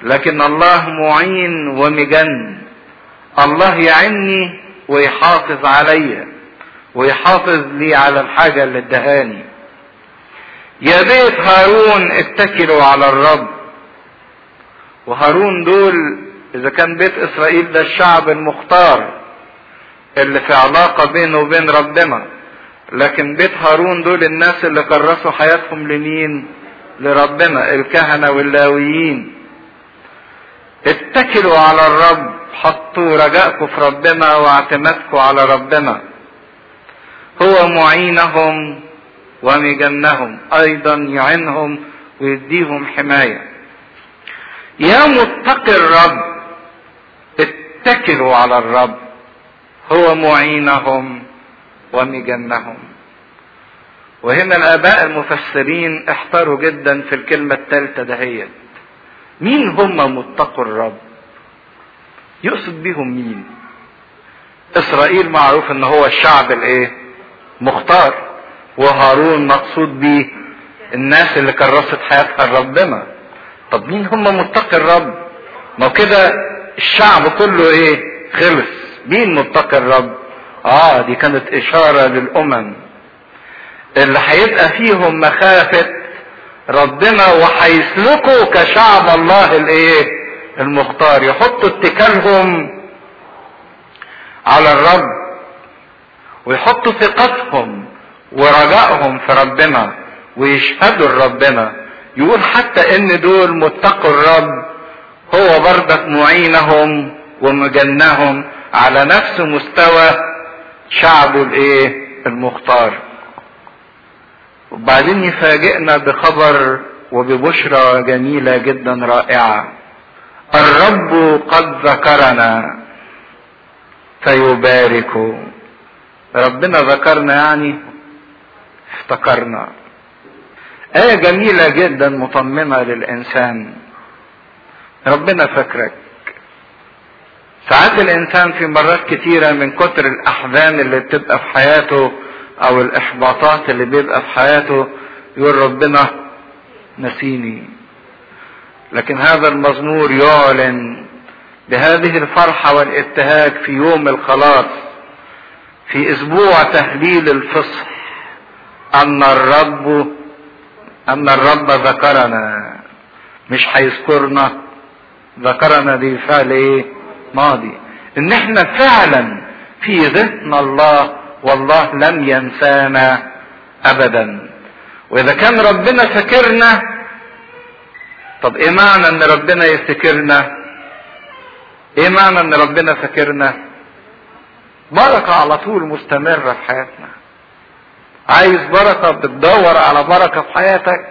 لكن الله معين ومجن الله يعني ويحافظ عليا ويحافظ لي على الحاجة اللي ادهاني يا بيت هارون اتكلوا على الرب وهارون دول اذا كان بيت اسرائيل ده الشعب المختار اللي في علاقة بينه وبين ربنا لكن بيت هارون دول الناس اللي كرسوا حياتهم لمين لربنا الكهنة واللاويين اتكلوا على الرب حطوا رجاءكم في ربنا واعتمادكم على ربنا هو معينهم ومجنهم ايضا يعينهم ويديهم حماية يا متقي الرب اتكلوا على الرب هو معينهم ومجنهم وهنا الاباء المفسرين احتاروا جدا في الكلمة الثالثة دهيت مين هم متقوا الرب يقصد بيهم مين اسرائيل معروف ان هو الشعب الايه مختار وهارون مقصود بيه الناس اللي كرست حياتها لربنا طب مين هم متقي الرب ما كده الشعب كله ايه خلص مين متقي الرب اه دي كانت اشارة للامم اللي هيبقى فيهم مخافة ربنا وهيسلكوا كشعب الله الايه المختار يحطوا اتكالهم على الرب ويحطوا ثقتهم ورجائهم في ربنا ويشهدوا لربنا يقول حتى ان دول متقوا الرب هو برضك معينهم ومجنهم على نفس مستوى شعبه الايه المختار وبعدين يفاجئنا بخبر وببشرى جميلة جدا رائعة الرب قد ذكرنا فيبارك ربنا ذكرنا يعني افتكرنا آية جميلة جدا مطمنة للإنسان ربنا فاكرك ساعات الإنسان في مرات كتيرة من كتر الأحزان اللي بتبقى في حياته أو الإحباطات اللي بيبقى في حياته يقول ربنا نسيني لكن هذا المزمور يعلن بهذه الفرحة والابتهاج في يوم الخلاص في اسبوع تهليل الفصح ان الرب ان الرب ذكرنا مش هيذكرنا ذكرنا دي فعل ايه ماضي ان احنا فعلا في ذهن الله والله لم ينسانا ابدا واذا كان ربنا فاكرنا طب ايه معنى ان ربنا يفتكرنا ايه معنى ان ربنا فاكرنا بركة على طول مستمرة في حياتنا عايز بركة بتدور على بركة في حياتك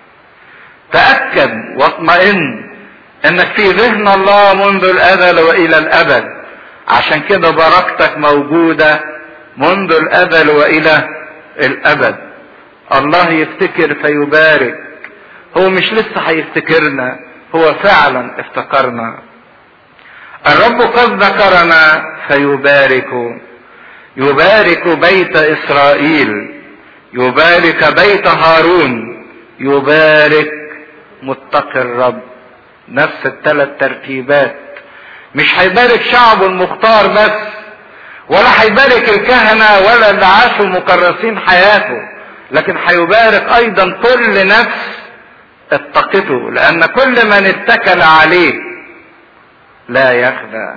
تأكد واطمئن انك في ذهن الله منذ الازل والى الابد عشان كده بركتك موجودة منذ الازل والى الابد الله يفتكر فيبارك هو مش لسه هيفتكرنا هو فعلا افتكرنا الرب قد ذكرنا فيبارك يبارك بيت اسرائيل يبارك بيت هارون يبارك متقي الرب نفس الثلاث ترتيبات مش هيبارك شعبه المختار بس ولا هيبارك الكهنه ولا اللي عاشوا مكرسين حياته لكن هيبارك ايضا كل نفس اتقته لان كل من اتكل عليه لا يخدع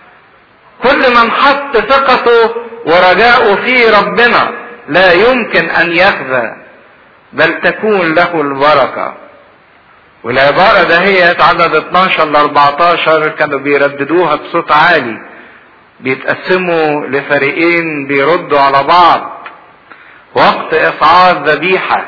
كل من حط ثقته ورجاؤه في ربنا لا يمكن ان يخزى بل تكون له البركة والعبارة ده هي عدد 12 ل 14 كانوا بيرددوها بصوت عالي بيتقسموا لفريقين بيردوا على بعض وقت اصعاد ذبيحة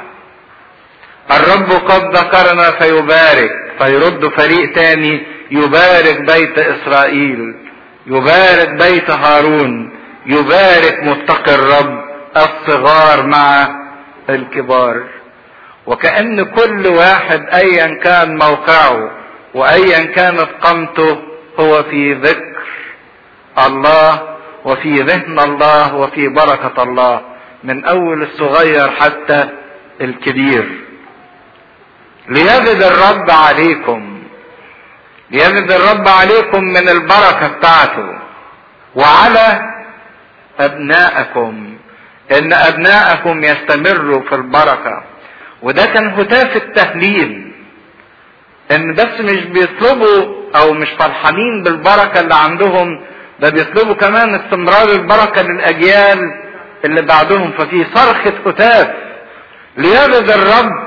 الرب قد ذكرنا فيبارك فيرد فريق تاني يبارك بيت اسرائيل يبارك بيت هارون يبارك متقي الرب الصغار مع الكبار وكأن كل واحد ايا كان موقعه وايا كانت قامته هو في ذكر الله وفي ذهن الله وفي بركة الله من اول الصغير حتى الكبير ليجد الرب عليكم ليزد الرب عليكم من البركة بتاعته وعلى أبنائكم إن أبنائكم يستمروا في البركة وده كان هتاف التهليل إن بس مش بيطلبوا أو مش فرحانين بالبركة اللي عندهم ده بيطلبوا كمان استمرار البركة للأجيال اللي بعدهم ففي صرخة هتاف ليرد الرب